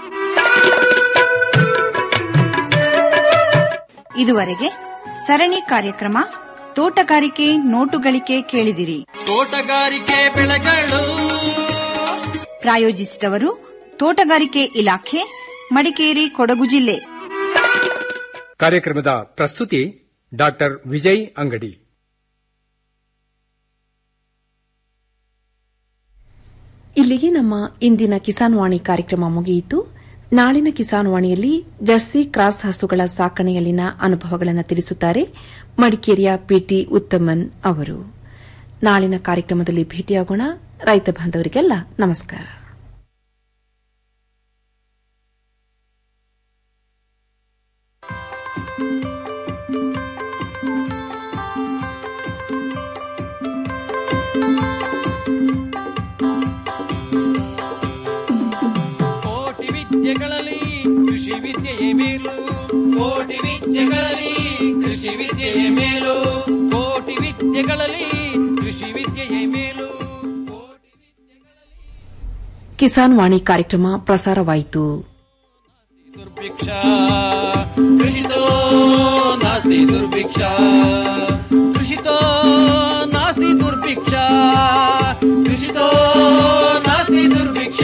ಇದುವರೆಗೆ ಸರಣಿ ಕಾರ್ಯಕ್ರಮ ತೋಟಗಾರಿಕೆ ನೋಟುಗಳಿಕೆ ಕೇಳಿದಿರಿ ತೋಟಗಾರಿಕೆ ಬೆಳೆಗಳು ಪ್ರಾಯೋಜಿಸಿದವರು ತೋಟಗಾರಿಕೆ ಇಲಾಖೆ ಮಡಿಕೇರಿ ಕೊಡಗು ಜಿಲ್ಲೆ ಕಾರ್ಯಕ್ರಮದ ಪ್ರಸ್ತುತಿ ಡಾಕ್ಟರ್ ವಿಜಯ್ ಅಂಗಡಿ ಇಲ್ಲಿಗೆ ನಮ್ಮ ಇಂದಿನ ಕಿಸಾನ್ ವಾಣಿ ಕಾರ್ಯಕ್ರಮ ಮುಗಿಯಿತು ನಾಳಿನ ಕಿಸಾನ್ ವಾಣಿಯಲ್ಲಿ ಜರ್ಸಿ ಕ್ರಾಸ್ ಹಸುಗಳ ಸಾಕಣೆಯಲ್ಲಿನ ಅನುಭವಗಳನ್ನು ತಿಳಿಸುತ್ತಾರೆ ಮಡಿಕೇರಿಯ ಪಿಟಿ ಉತ್ತಮನ್ ಅವರು ನಾಳಿನ ಕಾರ್ಯಕ್ರಮದಲ್ಲಿ ಭೇಟಿಯಾಗೋಣ ರೈತ ಬಾಂಧವರಿಗೆಲ್ಲ ನಮಸ್ಕಾರ ಕೋಟಿ ವಿದ್ಯೆಗಳಲ್ಲಿ ಕೃಷಿ ವಿದ್ಯೆಯೇ ಮೇಲು ಕೋಟಿ ವಿದ್ಯೆಗಳಲ್ಲಿ ಕೃಷಿ ವಿದ್ಯೆಯೇ ಮೇಲು ಕೋಟಿ ವಿದ್ಯೆಗಳಲ್ಲಿ ಕೃಷಿ ವಿದ್ಯೆಯೇ ಮೇಲು ಕೋಟಿ ಕಿಸಾನ್ ವಾಣಿ ಕಾರ್ಯಕ್ರಮ ಪ್ರಸಾರವಾಯಿತು ದುರ್ಭಿಕ್ಷ ಕೃಷಿತೋ ನಾಸ್ತಿ ದುರ್ಭಿಕ್ಷ ಕೃಷಿತೋ ನಾಸ್ತಿ ದುರ್ಭಿಕ್ಷ ಕೃಷಿತೋ ನಾಸ್ತಿ ದುರ್ಭಿಕ್ಷ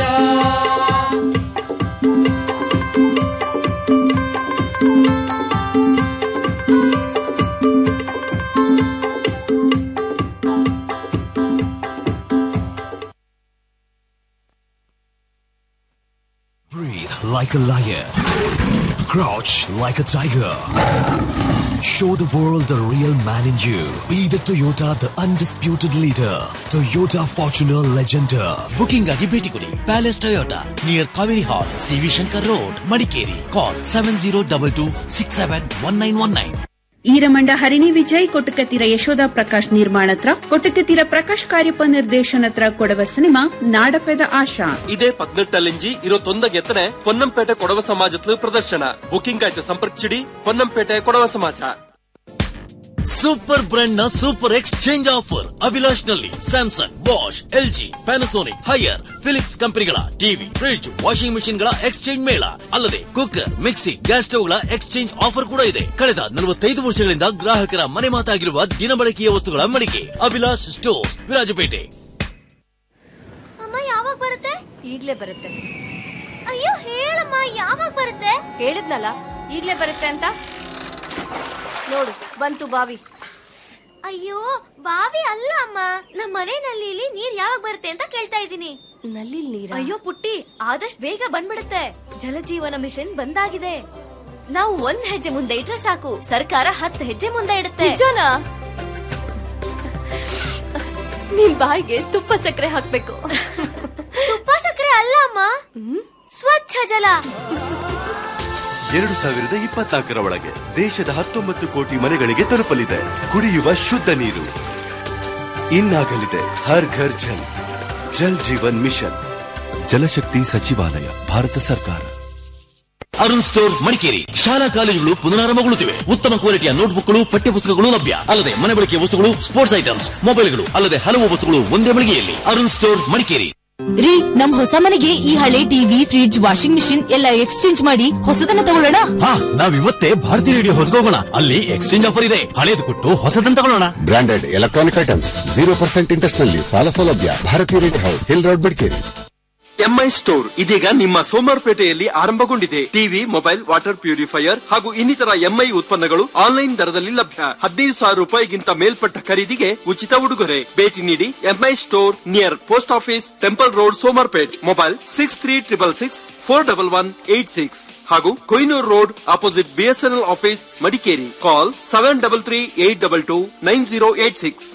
like a lion. Crouch like a tiger. Show the world the real man in you. Be the Toyota, the undisputed leader. Toyota Fortuner Legender. Booking ಆಗಿ ಭೇಟಿ ಕೊಡಿ palace Toyota near Kaveri hall C V Shankar road Madikeri call seven zero double two six seven one nine one nine Eeramanda Harini Vijay Kottakathira Yashoda Prakash ನಿರ್ಮಾಣತ್ರ ಕೊಟ್ಟಕತ್ತಿರ ಪ್ರಕಾಶ್ ಕಾರ್ಯಪ ನಿರ್ದೇಶನತ್ರ Kodava cinema Nadapeda Asha ಇದೇ ಪದ್ನೆಟ್ಟಲ್ಲಿಂಜಿ ഇരുപത്തൊന്ന് ethane പൊന്നംപേಟೆ Kodava ಸಮಾಜತ್ಲು ಪ್ರದರ್ಶನ booking ಆಯ್ತು ಸಂಪರ್ಕಿಸಿಡಿ ಪೊನ್ನಂಪೇಟೆ ಕೊಡವ ಸಮಾಜ ಸೂಪರ್ ಬ್ರ್ಯಾಂಡ್ ನ ಸೂಪರ್ ಎಕ್ಸ್ಚೇಂಜ್ ಆಫರ್ ಅಭಿಲಾಷ್ ನಲ್ಲಿ Samsung Bosch LG Panasonic Haier Philips ಕಂಪನಿಗಳ ಟಿವಿ ಫ್ರಿಡ್ಜ್ ವಾಷಿಂಗ್ ಮೆಷಿನ್ ಗಳ ಎಕ್ಸ್ಚೇಂಜ್ ಮೇಳ ಅಲ್ಲದೆ ಕುಕ್ಕರ್ ಮಿಕ್ಸಿ ಗ್ಯಾಸ್ ಸ್ಟವ್ ಗಳ ಎಕ್ಸ್ಚೇಂಜ್ ಆಫರ್ ಕೂಡ ಇದೆ ಕಳೆದ ನಲವತ್ತೈದು ವರ್ಷಗಳಿಂದ ಗ್ರಾಹಕರ ಮನೆ ಮಾತಾಗಿರುವ ದಿನಬಳಕೆಯ ವಸ್ತುಗಳ ಮಳಿಗೆ ಅಭಿಲಾಷ್ ಸ್ಟೋರ್ಸ್ ವಿರಾಜಪೇಟೆ ಅಮ್ಮ ಯಾವಾಗ ಬರುತ್ತೆ ಈಗ್ಲೇ ಬರುತ್ತೆ ಅಯ್ಯೋ ಹೇಳಮ್ಮ ಯಾವಾಗ ಬರುತ್ತೆ ಹೇಳಿದ್ನಲ್ಲ ಈಗ್ಲೇ ಬರುತ್ತೆ ಅಂತ ನೋಡು ಬಂತು ಬಾವಿ ಅಯ್ಯೋ ಬಾವಿ ಅಲ್ಲ ಅಮ್ಮ ನಮ್ಮ ಮನೆ ನಲ್ಲಿಲಿ ನೀರ್ ಯಾವಾಗ ಬರುತ್ತೆ ಅಂತ ಕೇಳ್ತಾ ಇದ್ದೀನಿ ನಲ್ಲಿ ನೀರ ಅಯ್ಯೋ ಪುಟ್ಟಿ ಆದಷ್ಟು ಬೇಗ ಬಂದ್ಬಿಡುತ್ತೆ ಜಲಜೀವನ ಮಿಷನ್ ಬಂದಾಗಿದೆ ನಾವು ಒಂದ್ ಹೆಜ್ಜೆ ಮುಂದೆ ಇಟ್ರೆ ಸಾಕು ಸರ್ಕಾರ ಹತ್ತು ಹೆಜ್ಜೆ ಮುಂದೆ ಇಡುತ್ತೆ ನಿಜನಾ ನಿಮ್ ಬಾಯಿಗೆ ತುಪ್ಪ ಸಕ್ಕರೆ ಹಾಕ್ಬೇಕು ತುಪ್ಪ ಸಕ್ಕರೆ ಅಲ್ಲ ಅಮ್ಮ ಸ್ವಚ್ಛ ಜಲ ಎರಡು ಸಾವಿರದ ಇಪ್ಪತ್ನಾಲ್ಕರ ಒಳಗೆ ದೇಶದ ಹತ್ತೊಂಬತ್ತು ಕೋಟಿ ಮನೆಗಳಿಗೆ ತಲುಪಲಿದೆ ಕುಡಿಯುವ ಶುದ್ಧ ನೀರು ಇನ್ನಾಗಲಿದೆ ಹರ್ ಘರ್ ಜಲ್ ಜಲ್ ಜೀವನ್ ಮಿಷನ್ ಜಲಶಕ್ತಿ ಸಚಿವಾಲಯ ಭಾರತ ಸರ್ಕಾರ ಅರುಣ್ ಸ್ಟೋರ್ ಮಡಿಕೇರಿ ಶಾಲಾ ಕಾಲೇಜುಗಳು ಪುನರಾರಂಭಗೊಳ್ಳುತ್ತಿವೆ ಉತ್ತಮ ಕ್ವಾಲಿಟಿಯ ನೋಟ್ಬುಕ್ಗಳು ಪಠ್ಯಪುಸ್ತಕಗಳು ಲಭ್ಯ ಅಲ್ಲದೆ ಮನೆ ಬಳಕೆಯ ವಸ್ತುಗಳು ಸ್ಪೋರ್ಟ್ಸ್ ಐಟಮ್ಸ್ ಮೊಬೈಲ್ಗಳು ಅಲ್ಲದೆ ಹಲವು ವಸ್ತುಗಳು ಒಂದೇ ಮಳಿಗೆಯಲ್ಲಿ ಅರುಣ್ ಸ್ಟೋರ್ ಮಡಿಕೇರಿ ರೀ ನಮ್ ಹೊಸ ಮನೆಗೆ ಈ ಹಳೆ ಟಿವಿ ಫ್ರಿಡ್ಜ್ ವಾಷಿಂಗ್ ಮಿಷಿನ್ ಎಲ್ಲ ಎಕ್ಸ್ಚೇಂಜ್ ಮಾಡಿ ಹೊಸದನ್ನ ತಗೊಳ್ಳೋಣ ಹಾ ನಾವಿವತ್ತೇ ಭಾರತೀಯ ರೇಡಿಯೋ ಹೊಸಗೋಗೋಣ ಅಲ್ಲಿ ಎಕ್ಸ್ಚೇಂಜ್ ಆಫರ್ ಇದೆ ಹಳೇದು ಕೊಟ್ಟು ಹೊಸದನ್ನ ತಗೊಳ್ಳೋಣ branded electronic items zero percent interest ನಲ್ಲಿ ಸಾಲ ಸೌಲಭ್ಯ Bharatiya radio house hill road Madikeri Mi store ಇದೀಗ ನಿಮ್ಮ ಸೋಮವಾರಪೇಟೆಯಲ್ಲಿ ಆರಂಭಗೊಂಡಿದೆ ಟಿವಿ ಮೊಬೈಲ್ ವಾಟರ್ ಪ್ಯೂರಿಫೈಯರ್ ಹಾಗೂ ಇನ್ನಿತರ ಎಂಐ ಉತ್ಪನ್ನಗಳು ಆನ್ಲೈನ್ ದರದಲ್ಲಿ ಲಭ್ಯ ಹದಿನೈದು ಸಾವಿರ ರೂಪಾಯಿಗಿಂತ ಮೇಲ್ಪಟ್ಟ ಖರೀದಿಗೆ ಉಚಿತ ಉಡುಗೊರೆ ಭೇಟಿ ನೀಡಿ Mi store near post office temple road Somwarpet mobile six three triple six four double one eight six ಹಾಗೂ Kohinoor road opposite BSNL office Madikeri call seven double three eight double two nine zero eight six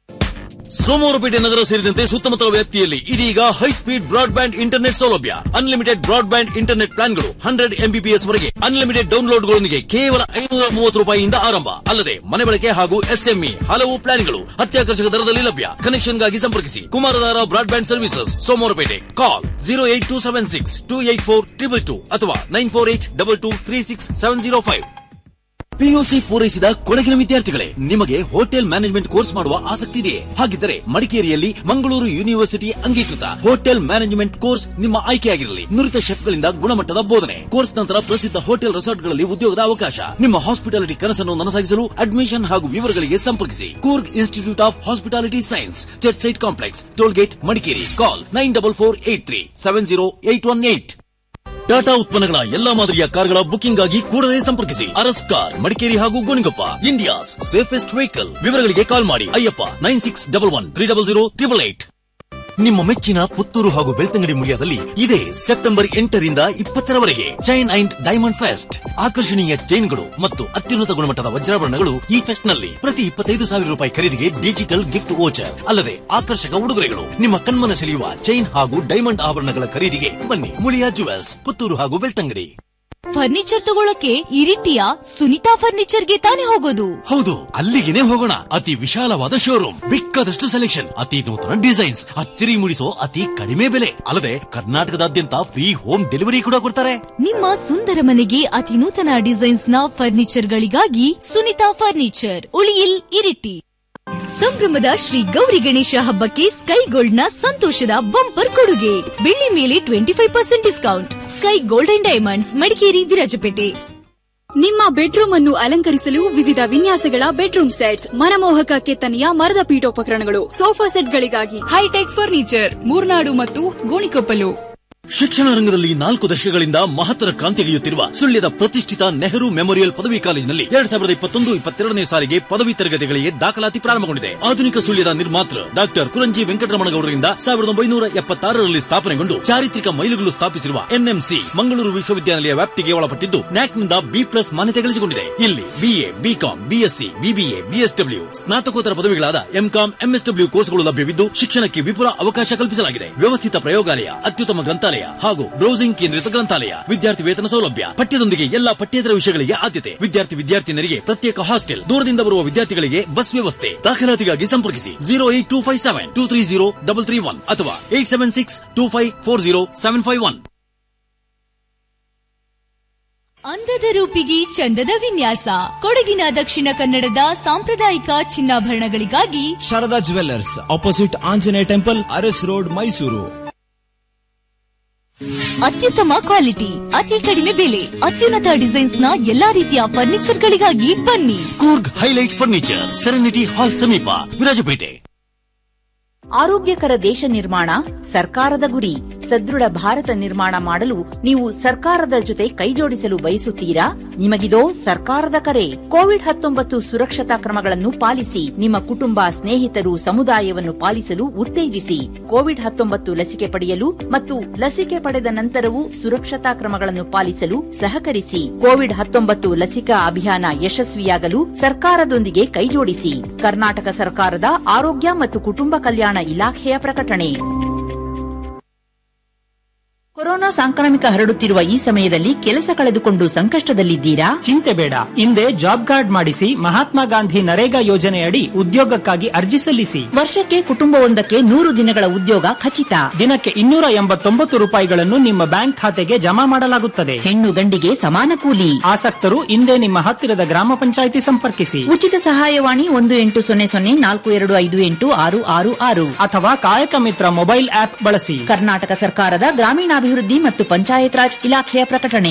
Somwarpet ನಗರ ಸೇರಿದಂತೆ ಸುತ್ತಮುತ್ತಲ ವ್ಯಾಪ್ತಿಯಲ್ಲಿ ಇದೀಗ high speed broadband internet ಸೌಲಭ್ಯ unlimited broadband internet ಪ್ಲಾನ್ಗಳು hundred Mbps ವರೆಗೆ ಅನ್ಲಿಮಿಟೆಡ್ ಡೌನ್ಲೋಡ್ಗಳೊಂದಿಗೆ ಕೇವಲ ಐನೂರ ಮೂವತ್ತು ರೂಪಾಯಿಯಿಂದ ಆರಂಭ ಅಲ್ಲದೆ ಮನೆ ಬಳಕೆ ಹಾಗೂ ಎಸ್ಎಂಇ ಹಲವು ಪ್ಲಾನ್ಗಳು ಅತ್ಯಾಕರ್ಷಕ ದರದಲ್ಲಿ ಲಭ್ಯ ಕನೆಕ್ಷನ್ಗಾಗಿ ಸಂಪರ್ಕಿಸಿ Kumaradhara broadband services Somwarpet call zero eight two seven six two eight four triple two ಅಥವಾ nine four eight double two three six seven zero five PUC ಪೂರೈಸಿದ ಕೊಡಗಿನ ವಿದ್ಯಾರ್ಥಿಗಳೇ ನಿಮಗೆ ಹೋಟೆಲ್ ಮ್ಯಾನೇಜ್ಮೆಂಟ್ ಕೋರ್ಸ್ ಮಾಡುವ ಆಸಕ್ತಿ ಇದೆಯೇ ಹಾಗಿದ್ದರೆ ಮಡಿಕೇರಿಯಲ್ಲಿ ಮಂಗಳೂರು ಯೂನಿವರ್ಸಿಟಿ ಅಂಗೀಕೃತ ಹೋಟೆಲ್ ಮ್ಯಾನೇಜ್ಮೆಂಟ್ ಕೋರ್ಸ್ ನಿಮ್ಮ ಆಯ್ಕೆಯಾಗಿರಲಿ ನುರಿತ ಶೆಫ್ಗಳಿಂದ ಗುಣಮಟ್ಟದ ಬೋಧನೆ ಕೋರ್ಸ್ ನಂತರ ಪ್ರಸಿದ್ಧ ಹೋಟೆಲ್ ರೆಸಾರ್ಟ್ಗಳಲ್ಲಿ ಉದ್ಯೋಗದ ಅವಕಾಶ ನಿಮ್ಮ ಹಾಸ್ಪಿಟಾಲಿಟಿ ಕನಸನ್ನು ನನಸಾಗಿಸಲು ಅಡ್ಮಿಷನ್ ಹಾಗೂ ವಿವರಗಳಿಗೆ ಸಂಪರ್ಕಿಸಿ Coorg institute of hospitality science church site complex tollgate Madikeri call nine double four eight three seven zero eight one eight Tata ಉತ್ಪನ್ನಗಳ ಎಲ್ಲಾ ಮಾದರಿಯ ಕಾರ್ಗಳ ಬುಕಿಂಗ್ ಆಗಿ ಕೂಡಲೇ ಸಂಪರ್ಕಿಸಿ ಅರಸ್ ಕಾರ್ ಮಡಿಕೇರಿ ಹಾಗೂ ಗೋಣಿಗೊಪ್ಪ ಇಂಡಿಯಾಸ್ ಸೇಫೆಸ್ಟ್ ವೆಹಿಕಲ್ ವಿವರಗಳಿಗೆ ಕಾಲ್ ಮಾಡಿ Ayyappa nine six double one three double zero triple eight ನಿಮ್ಮ ಮೆಚ್ಚಿನ ಪುತ್ತೂರು ಹಾಗೂ ಬೆಳ್ತಂಗಡಿ ಮುಳಿಯದಲ್ಲಿ ಇದೇ ಸೆಪ್ಟೆಂಬರ್ ಎಂಟರಿಂದ ಇಪ್ಪತ್ತರವರೆಗೆ ಚೈನ್ ಅಂಡ್ ಡೈಮಂಡ್ ಫೆಸ್ಟ್ ಆಕರ್ಷಣೀಯ ಚೈನ್ಗಳು ಮತ್ತು ಅತ್ಯುನ್ನತ ಗುಣಮಟ್ಟದ ವಜ್ರಾಭರಣಗಳು ಈ ಫೆಸ್ಟ್ ನಲ್ಲಿ ಪ್ರತಿ ಇಪ್ಪತ್ತೈದು ಸಾವಿರ ರೂಪಾಯಿ ಖರೀದಿಗೆ ಡಿಜಿಟಲ್ ಗಿಫ್ಟ್ ವೋಚರ್ ಅಲ್ಲದೆ ಆಕರ್ಷಕ ಉಡುಗೊರೆಗಳು ನಿಮ್ಮ ಕಣ್ಮನ ಸೆಳೆಯುವ ಚೈನ್ ಹಾಗೂ ಡೈಮಂಡ್ ಆಭರಣಗಳ ಖರೀದಿಗೆ ಬನ್ನಿ ಮುಳಿಯಾ ಜುವೆಲ್ಸ್ ಪುತ್ತೂರು ಹಾಗೂ ಬೆಳ್ತಂಗಡಿ ಫರ್ನಿಚರ್ ತಗೊಳಕ್ಕೆ ಇರಿಟಿಯ ಸುನಿತಾ ಫರ್ನಿಚರ್ಗೆ ತಾನೇ ಹೋಗೋದು ಹೌದು ಅಲ್ಲಿಗೆನೆ ಹೋಗೋಣ ಅತಿ ವಿಶಾಲವಾದ ಶೋರೂಮ್ ಬೇಕಾದಷ್ಟು ಸೆಲೆಕ್ಷನ್ ಅತಿ ನೂತನ ಡಿಸೈನ್ಸ್ ಅಚ್ಚರಿ ಮೂಡಿಸೋ ಅತಿ ಕಡಿಮೆ ಬೆಲೆ ಅಲ್ಲದೆ ಕರ್ನಾಟಕದಾದ್ಯಂತ ಫ್ರೀ ಹೋಮ್ ಡೆಲಿವರಿ ಕೂಡ ಕೊಡ್ತಾರೆ ನಿಮ್ಮ ಸುಂದರ ಮನೆಗೆ ಅತಿ ನೂತನ ಡಿಸೈನ್ಸ್ ನ ಫರ್ನಿಚರ್ ಗಳಿಗಾಗಿ ಸುನಿತಾ ಫರ್ನಿಚರ್ ಉಳಿಯಿಲ್ ಇರಿಟಿ ಸಂಭ್ರಮದ ಶ್ರೀ ಗೌರಿ ಗಣೇಶ ಹಬ್ಬಕ್ಕೆ ಸ್ಕೈ ಗೋಲ್ಡ್ ನ ಸಂತೋಷದ ಬಂಪರ್ ಕೊಡುಗೆ ಬೆಳ್ಳಿ ಮೇಲೆ twenty five percent discount sky gold and diamonds Madikeri Virajpet ನಿಮ್ಮ ಬೆಡ್ರೂಮ್ ಅನ್ನು ಅಲಂಕರಿಸಲು ವಿವಿಧ ವಿನ್ಯಾಸಗಳ ಬೆಡ್ರೂಮ್ ಸೆಟ್ಸ್ ಮನಮೋಹಕ ಕೆತ್ತನೆಯ ಮರದ ಪೀಠೋಪಕರಣಗಳು ಸೋಫಾ ಸೆಟ್ಗಳಿಗಾಗಿ ಹೈಟೆಕ್ ಫರ್ನಿಚರ್ ಮೂರ್ನಾಡು ಮತ್ತು ಗೋಣಿಕೊಪ್ಪಲು ಶಿಕ್ಷಣ ರಂಗದಲ್ಲಿ ನಾಲ್ಕು ದಶಕಗಳಿಂದ ಮಹತ್ತರ ಕ್ರಾಂತಿಗೆಯುತ್ತಿರುವ ಸುಳ್ಯದ ಪ್ರತಿಷ್ಠಿತ ನೆಹರು ಮೆಮೋರಿಯಲ್ ಪದವಿ ಕಾಲೇಜಿನಲ್ಲಿ ಎರಡ್ ಸಾವಿರದ ಇಪ್ಪತ್ತೊಂದು ಇಪ್ಪತ್ತೆರಡನೇ ಸಾಲಿಗೆ ಪದವಿ ತರಗತಿಗಳಿಗೆ ದಾಖಲಾತಿ ಪ್ರಾರಂಭಗೊಂಡಿದೆ ಆಧುನಿಕ ಸುಳ್ಯದ ನಿರ್ಮಾತೃ ಡಾಕ್ಟರ್ ಕುರಂಜಿ ವೆಂಕಟರಮಣಗೌಡರಿಂದ ಸಾವಿರದ ಒಂಬೈನೂರ ಎಪ್ಪತ್ತಾರರಲ್ಲಿ ಸ್ಥಾಪನೆಗೊಂಡು ಚಾರಿತ್ರಿಕ ಮೈಲುಗಲ್ಲು ಸ್ಥಾಪಿಸಿರುವ ಎನ್ಎಂಸಿ ಮಂಗಳೂರು ವಿಶ್ವವಿದ್ಯಾನಿಲಯ ವ್ಯಾಪ್ತಿಗೆ ಒಳಪಟ್ಟಿದ್ದು ನ್ಯಾಕ್ನಿಂದ ಬಿ ಪ್ಲಸ್ ಮಾನ್ಯತೆ ಗಳಿಸಿಕೊಂಡಿದೆ ಇಲ್ಲಿ BA BCom BSc BBA BSW ಸ್ನಾತಕೋತ್ತರ ಪದವಿಗಳಾದ ಎಂಕಾಂ ಎಂಎಸ್ಡಬ್ಲ್ಯೂ ಕೋರ್ಸ್ಗಳು ಲಭ್ಯವಿದ್ದು ಶಿಕ್ಷಣಕ್ಕೆ ವಿಪುಲ ಅವಕಾಶ ಕಲ್ಪಿಸಲಾಗಿದೆ ವ್ಯವಸ್ಥಿತ ಪ್ರಯೋಗಾಲಯ ಅತ್ಯುತ್ತಮ ಗ್ರಂಥಾಲಯ ಹಾಗೂ ಬ್ರೌಸಿಂಗ್ ಕೇಂದ್ರಿತ ಗ್ರಂಥಾಲಯ ವಿದ್ಯಾರ್ಥಿ ವೇತನ ಸೌಲಭ್ಯ ಪಠ್ಯದೊಂದಿಗೆ ಎಲ್ಲಾ ಪಠ್ಯೇತರ ವಿಷಯಗಳಿಗೆ ಆದ್ಯತೆ ವಿದ್ಯಾರ್ಥಿ ವಿದ್ಯಾರ್ಥಿನಿಯರಿಗೆ ಪ್ರತ್ಯೇಕ ಹಾಸ್ಟೆಲ್ ದೂರದಿಂದ ಬರುವ ವಿದ್ಯಾರ್ಥಿಗಳಿಗೆ ಬಸ್ ವ್ಯವಸ್ಥೆ ದಾಖಲಾತಿಗಾಗಿ ಸಂಪರ್ಕಿಸಿ zero eight two five seven two three zero double three one ಅಥವಾ eight seven six two five four zero seven five one ಅಂದದ ರೂಪಿಗೆ ಚಂದದ ವಿನ್ಯಾಸ ಕೊಡಗಿನ ದಕ್ಷಿಣ ಕನ್ನಡದ ಸಾಂಪ್ರದಾಯಿಕ ಚಿನ್ನಾಭರಣಗಳಿಗಾಗಿ Sharada jewellers opposite Anjaneya temple Urs road Mysuru ಅತ್ಯುತ್ತಮ ಕ್ವಾಲಿಟಿ ಅತಿ ಕಡಿಮೆ ಬೆಲೆ ಅತ್ಯುನ್ನತ ಡಿಸೈನ್ಸ್ ನ ಎಲ್ಲಾ ರೀತಿಯ ಫರ್ನಿಚರ್ ಗಳಿಗಾಗಿ ಬನ್ನಿ Coorg highlight furniture serenity hall ಸಮೀಪ ವಿರಾಜಪೇಟೆ ಆರೋಗ್ಯಕರ ದೇಶ ನಿರ್ಮಾಣ ಸರ್ಕಾರದ ಗುರಿ ಸದೃಢ ಭಾರತ ನಿರ್ಮಾಣ ಮಾಡಲು ನೀವು ಸರ್ಕಾರದ ಜೊತೆ ಕೈಜೋಡಿಸಲು ಬಯಸುತ್ತೀರಾ ನಿಮಗಿದೋ ಸರ್ಕಾರದ ಕರೆ ಕೋವಿಡ್ ಹತ್ತೊಂಬತ್ತು ಸುರಕ್ಷತಾ ಕ್ರಮಗಳನ್ನು ಪಾಲಿಸಿ ನಿಮ್ಮ ಕುಟುಂಬ ಸ್ನೇಹಿತರು ಸಮುದಾಯವನ್ನು ಪಾಲಿಸಲು ಉತ್ತೇಜಿಸಿ ಕೋವಿಡ್ ಹತ್ತೊಂಬತ್ತು ಲಸಿಕೆ ಪಡೆಯಲು ಮತ್ತು ಲಸಿಕೆ ಪಡೆದ ನಂತರವೂ ಸುರಕ್ಷತಾ ಕ್ರಮಗಳನ್ನು ಪಾಲಿಸಲು ಸಹಕರಿಸಿ ಕೋವಿಡ್ ಹತ್ತೊಂಬತ್ತು ಲಸಿಕಾ ಅಭಿಯಾನ ಯಶಸ್ವಿಯಾಗಲು ಸರ್ಕಾರದೊಂದಿಗೆ ಕೈಜೋಡಿಸಿ ಕರ್ನಾಟಕ ಸರ್ಕಾರದ ಆರೋಗ್ಯ ಮತ್ತು ಕುಟುಂಬ ಕಲ್ಯಾಣ ಇಲಾಖೆಯ ಪ್ರಕಟಣೆ ಕೊರೋನಾ ಸಾಂಕ್ರಾಮಿಕ ಹರಡುತ್ತಿರುವ ಈ ಸಮಯದಲ್ಲಿ ಕೆಲಸ ಕಳೆದುಕೊಂಡು ಸಂಕಷ್ಟದಲ್ಲಿದ್ದೀರಾ ಚಿಂತೆ ಬೇಡ ಹಿಂದೆ ಜಾಬ್ ಕಾರ್ಡ್ ಮಾಡಿಸಿ ಮಹಾತ್ಮ ಗಾಂಧಿ ನರೇಗಾ ಯೋಜನೆಯಡಿ ಉದ್ಯೋಗಕ್ಕಾಗಿ ಅರ್ಜಿ ಸಲ್ಲಿಸಿ ವರ್ಷಕ್ಕೆ ಕುಟುಂಬವೊಂದಕ್ಕೆ ನೂರು ದಿನಗಳ ಉದ್ಯೋಗ ಖಚಿತ ದಿನಕ್ಕೆ ಇನ್ನೂರ ಎಂಬತ್ತೊಂಬತ್ತು ರೂಪಾಯಿಗಳನ್ನು ನಿಮ್ಮ ಬ್ಯಾಂಕ್ ಖಾತೆಗೆ ಜಮಾ ಮಾಡಲಾಗುತ್ತದೆ ಹೆಣ್ಣು ಗಂಡಿಗೆ ಸಮಾನ ಕೂಲಿ ಆಸಕ್ತರು ಹಿಂದೆ ನಿಮ್ಮ ಹತ್ತಿರದ ಗ್ರಾಮ ಪಂಚಾಯಿತಿ ಸಂಪರ್ಕಿಸಿ ಉಚಿತ ಸಹಾಯವಾಣಿ ಒಂದು ಎಂಟು ಸೊನ್ನೆ ಸೊನ್ನೆ ನಾಲ್ಕು ಎರಡು ಐದು ಎಂಟು ಆರು ಆರು ಆರು ಅಥವಾ ಕಾಯಕ ಮಿತ್ರ ಮೊಬೈಲ್ ಆಪ್ ಬಳಸಿ ಕರ್ನಾಟಕ ಸರ್ಕಾರದ ಗ್ರಾಮೀಣಾಭಿವೃದ್ಧಿ ಮತ್ತು ಪಂಚಾಯತ್ ರಾಜ್ ಇಲಾಖೆಯ ಪ್ರಕಟಣೆ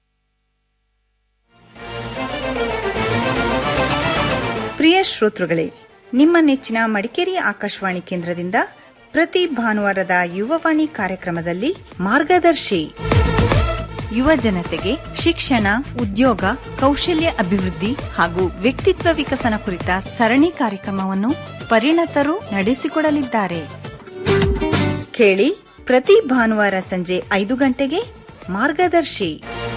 ಪ್ರಿಯ ಶ್ರೋತೃಗಳೇ ನಿಮ್ಮ ನೆಚ್ಚಿನ ಮಡಿಕೇರಿ ಆಕಾಶವಾಣಿ ಕೇಂದ್ರದಿಂದ ಪ್ರತಿ ಭಾನುವಾರದ ಯುವವಾಣಿ ಕಾರ್ಯಕ್ರಮದಲ್ಲಿ ಮಾರ್ಗದರ್ಶಿ ಯುವ ಜನತೆಗೆ ಶಿಕ್ಷಣ ಉದ್ಯೋಗ ಕೌಶಲ್ಯ ಅಭಿವೃದ್ಧಿ ಹಾಗೂ ವ್ಯಕ್ತಿತ್ವ ವಿಕಸನ ಕುರಿತ ಸರಣಿ ಕಾರ್ಯಕ್ರಮವನ್ನು ಪರಿಣತರು ನಡೆಸಿಕೊಡಲಿದ್ದಾರೆ ಕೇಳಿ ಪ್ರತಿ ಭಾನುವಾರ ಸಂಜೆ ಐದು ಗಂಟೆಗೆ ಮಾರ್ಗದರ್ಶಿ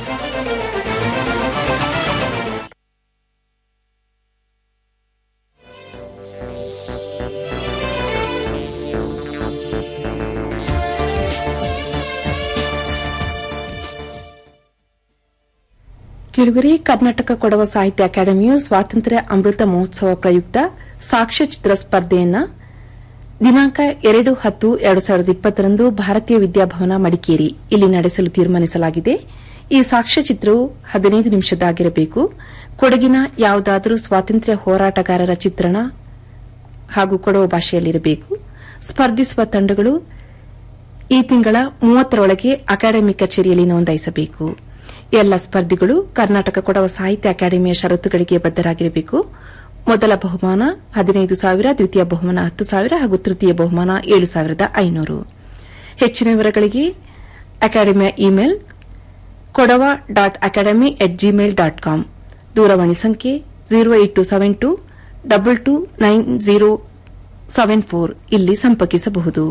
ಕಿರುಗರಿ ಕರ್ನಾಟಕ ಕೊಡವ ಸಾಹಿತ್ಯ ಅಕಾಡೆಮಿಯು ಸ್ವಾತಂತ್ರ್ಯ ಅಮೃತ ಮಹೋತ್ಸವ ಪ್ರಯುಕ್ತ ಸಾಕ್ಷ್ಯಚಿತ್ರ ಸ್ಪರ್ಧೆಯನ್ನ ದಿನಾಂಕ ಎರಡು ಹತ್ತು ಎರಡು ಸಾವಿರದ ಇಪ್ಪತ್ತರಂದು ಭಾರತೀಯ ವಿದ್ಯಾಭವನ ಮಡಿಕೇರಿ ಇಲ್ಲಿ ನಡೆಸಲು ತೀರ್ಮಾನಿಸಲಾಗಿದೆ ಈ ಸಾಕ್ಷ್ಯಚಿತ್ರವು ಹದಿನೈದು ನಿಮಿಷದಾಗಿರಬೇಕು ಕೊಡಗಿನ ಯಾವುದಾದರೂ ಸ್ವಾತಂತ್ರ್ಯ ಹೋರಾಟಗಾರರ ಚಿತ್ರಣ ಹಾಗೂ ಕೊಡವ ಭಾಷೆಯಲ್ಲಿರಬೇಕು ಸ್ಪರ್ಧಿಸುವ ತಂಡಗಳು ಈ ತಿಂಗಳ ಮೂವತ್ತರೊಳಗೆ ಅಕಾಡೆಮಿ ಕಚೇರಿಯಲ್ಲಿ ನೋಂದಾಯಿಸಬೇಕು ಎಲ್ಲ ಸ್ಪರ್ಧಿಗಳು ಕರ್ನಾಟಕ ಕೊಡವ ಸಾಹಿತ್ಯ ಅಕಾಡೆಮಿಯ ಷರತ್ತುಗಳಿಗೆ ಬದ್ದರಾಗಿರಬೇಕು ಮೊದಲ ಬಹುಮಾನ ಹದಿನೈದು ಸಾವಿರ ದ್ವಿತೀಯ ಬಹುಮಾನ ಹತ್ತು ಸಾವಿರ ಹಾಗೂ ತೃತೀಯ ಬಹುಮಾನ ಏಳು ಸಾವಿರದ ಐನೂರು ಹೆಚ್ಚಿನ ವಿವರಗಳಿಗೆ ಅಕಾಡೆಮಿಯ email Kodava dot academy at Gmail dot com ದೂರವಾಣಿ ಸಂಖ್ಯೆ zero eight two seven two double two nine zero seven four ಇಲ್ಲಿ ಸಂಪರ್ಕಿಸಬಹುದು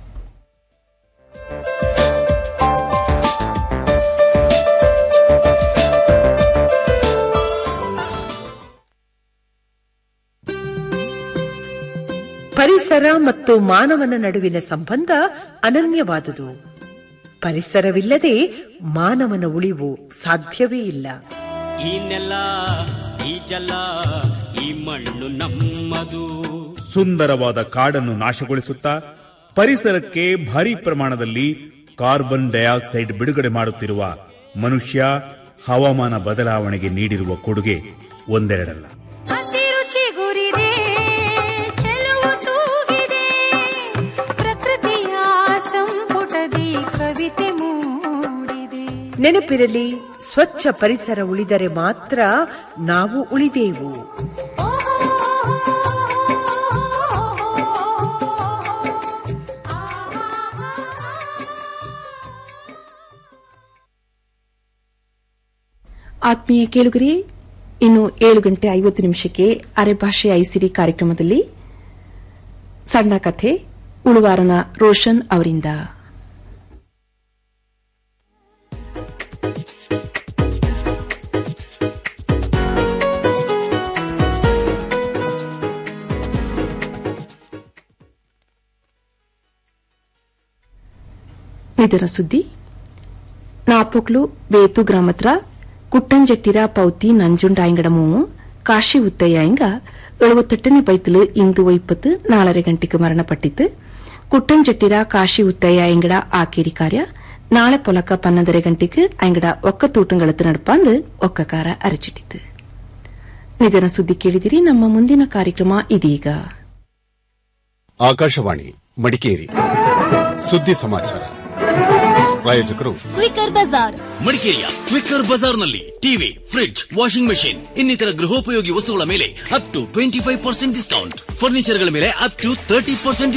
ಪರಿಸರ ಮತ್ತು ಮಾನವನ ನಡುವಿನ ಸಂಬಂಧ ಅನನ್ಯವಾದುದು ಪರಿಸರವಿಲ್ಲದೆ ಮಾನವನ ಉಳಿವು ಸಾಧ್ಯವೇ ಇಲ್ಲ ಈ ನೆಲ ಈ ಜಲ ಈ ಮಣ್ಣು ನಮ್ಮದು ಸುಂದರವಾದ ಕಾಡನ್ನು ನಾಶಗೊಳಿಸುತ್ತಾ ಪರಿಸರಕ್ಕೆ ಭಾರಿ ಪ್ರಮಾಣದಲ್ಲಿ ಕಾರ್ಬನ್ ಡೈಆಕ್ಸೈಡ್ ಬಿಡುಗಡೆ ಮಾಡುತ್ತಿರುವ ಮನುಷ್ಯ ಹವಾಮಾನ ಬದಲಾವಣೆಗೆ ನೀಡಿರುವ ಕೊಡುಗೆ ಒಂದೆರಡಲ್ಲ ಹಸಿರು ಚಿಗುರಿದೆ ಚೆಲುವು ತೂಗಿದೆ ಪ್ರಕೃತಿಯ ಸಂಪುಟದಿ ಕವಿತೆ ಮೂಡಿದೆ ನೆನಪಿರಲಿ ಸ್ವಚ್ಛ ಪರಿಸರ ಉಳಿದರೆ ಮಾತ್ರ ನಾವು ಉಳಿದೇವು ಆತ್ಮೀಯ ಕೇಳುಗರಿ ಇನ್ನು ಏಳು ಗಂಟೆ ಐವತ್ತು ನಿಮಿಷಕ್ಕೆ ಅರೆಭಾಷೆ ಐಸಿರಿ ಕಾರ್ಯಕ್ರಮದಲ್ಲಿ ಸಣ್ಣ ಕಥೆ ಉಳುವಾರನ ರೋಷನ್ ಅವರಿಂದ ನಿಧನ ಸುದ್ದಿ ನಾಪೊಕ್ಲು ಬೇತು ಗ್ರಾಮತ್ರ ಕುಟ್ಟಂಜೆಟ್ಟಿರ ಪೌತಿ ನಂಜುಂಡಾಯಂಗಡ ಮೂವು ಕಾಶಿ ಉತ್ತಯ್ಯಾಂಗ ಎಳುವತ್ತೆಟ್ಟನೇ ಬೈತಲು ಇಂದು ಒಯ್ಪತ್ತು ನಾಲರೆ ಗಂಟೆಗೆ ಮರಣಪಟ್ಟಿತ್ತು ಕುಟ್ಟಂಜೆಟ್ಟಿರ ಕಾಶಿ ಉತ್ತಯ್ಯ ಎಂಗಡ ಆಕೇರಿ ಕಾರ್ಯ ನಾಳೆ ಪೊಲಕ ಪನ್ನೊಂದரை ಗಂಟೆಗೆ ಅಂಗಡ ಒಕ್ಕ ತೂಟಂಗಳತ್ತು ನಡಪಂದು ಒಕ್ಕಕಾರ ಅರಚಿಟ್ಟಿತು ನಿಧನ ಸುದ್ದಿ ಕೇಳಿದಿರಿ ನಮ್ಮ ಮುಂದಿನ ಕಾರ್ಯಕ್ರಮ ಇದೀಗ ಆಕಾಶವಾಣಿ ಮಡಿಕೇರಿ ಸುದ್ದಿ ಸಮಾಚಾರ ಪ್ರಾಯೋಜಕರು ಕ್ವಿಕರ್ ಬಜಾರ್ ಮಡಿಕೇರಿಯ ಕ್ವಿಕ್ಕರ್ ಬಜಾರ್ನಲ್ಲಿ ಟಿವಿ ಫ್ರಿಡ್ಜ್ ವಾಷಿಂಗ್ ಮೆಷಿನ್ ಇನ್ನಿತರ ಗೃಹೋಪಯೋಗಿ ವಸ್ತುಗಳ ಮೇಲೆ up to twenty five percent discount ಫರ್ನಿಚರ್ಗಳ ಮೇಲೆ ಅಪ್ ಟು ತರ್ಟಿ ಪರ್ಸೆಂಟ್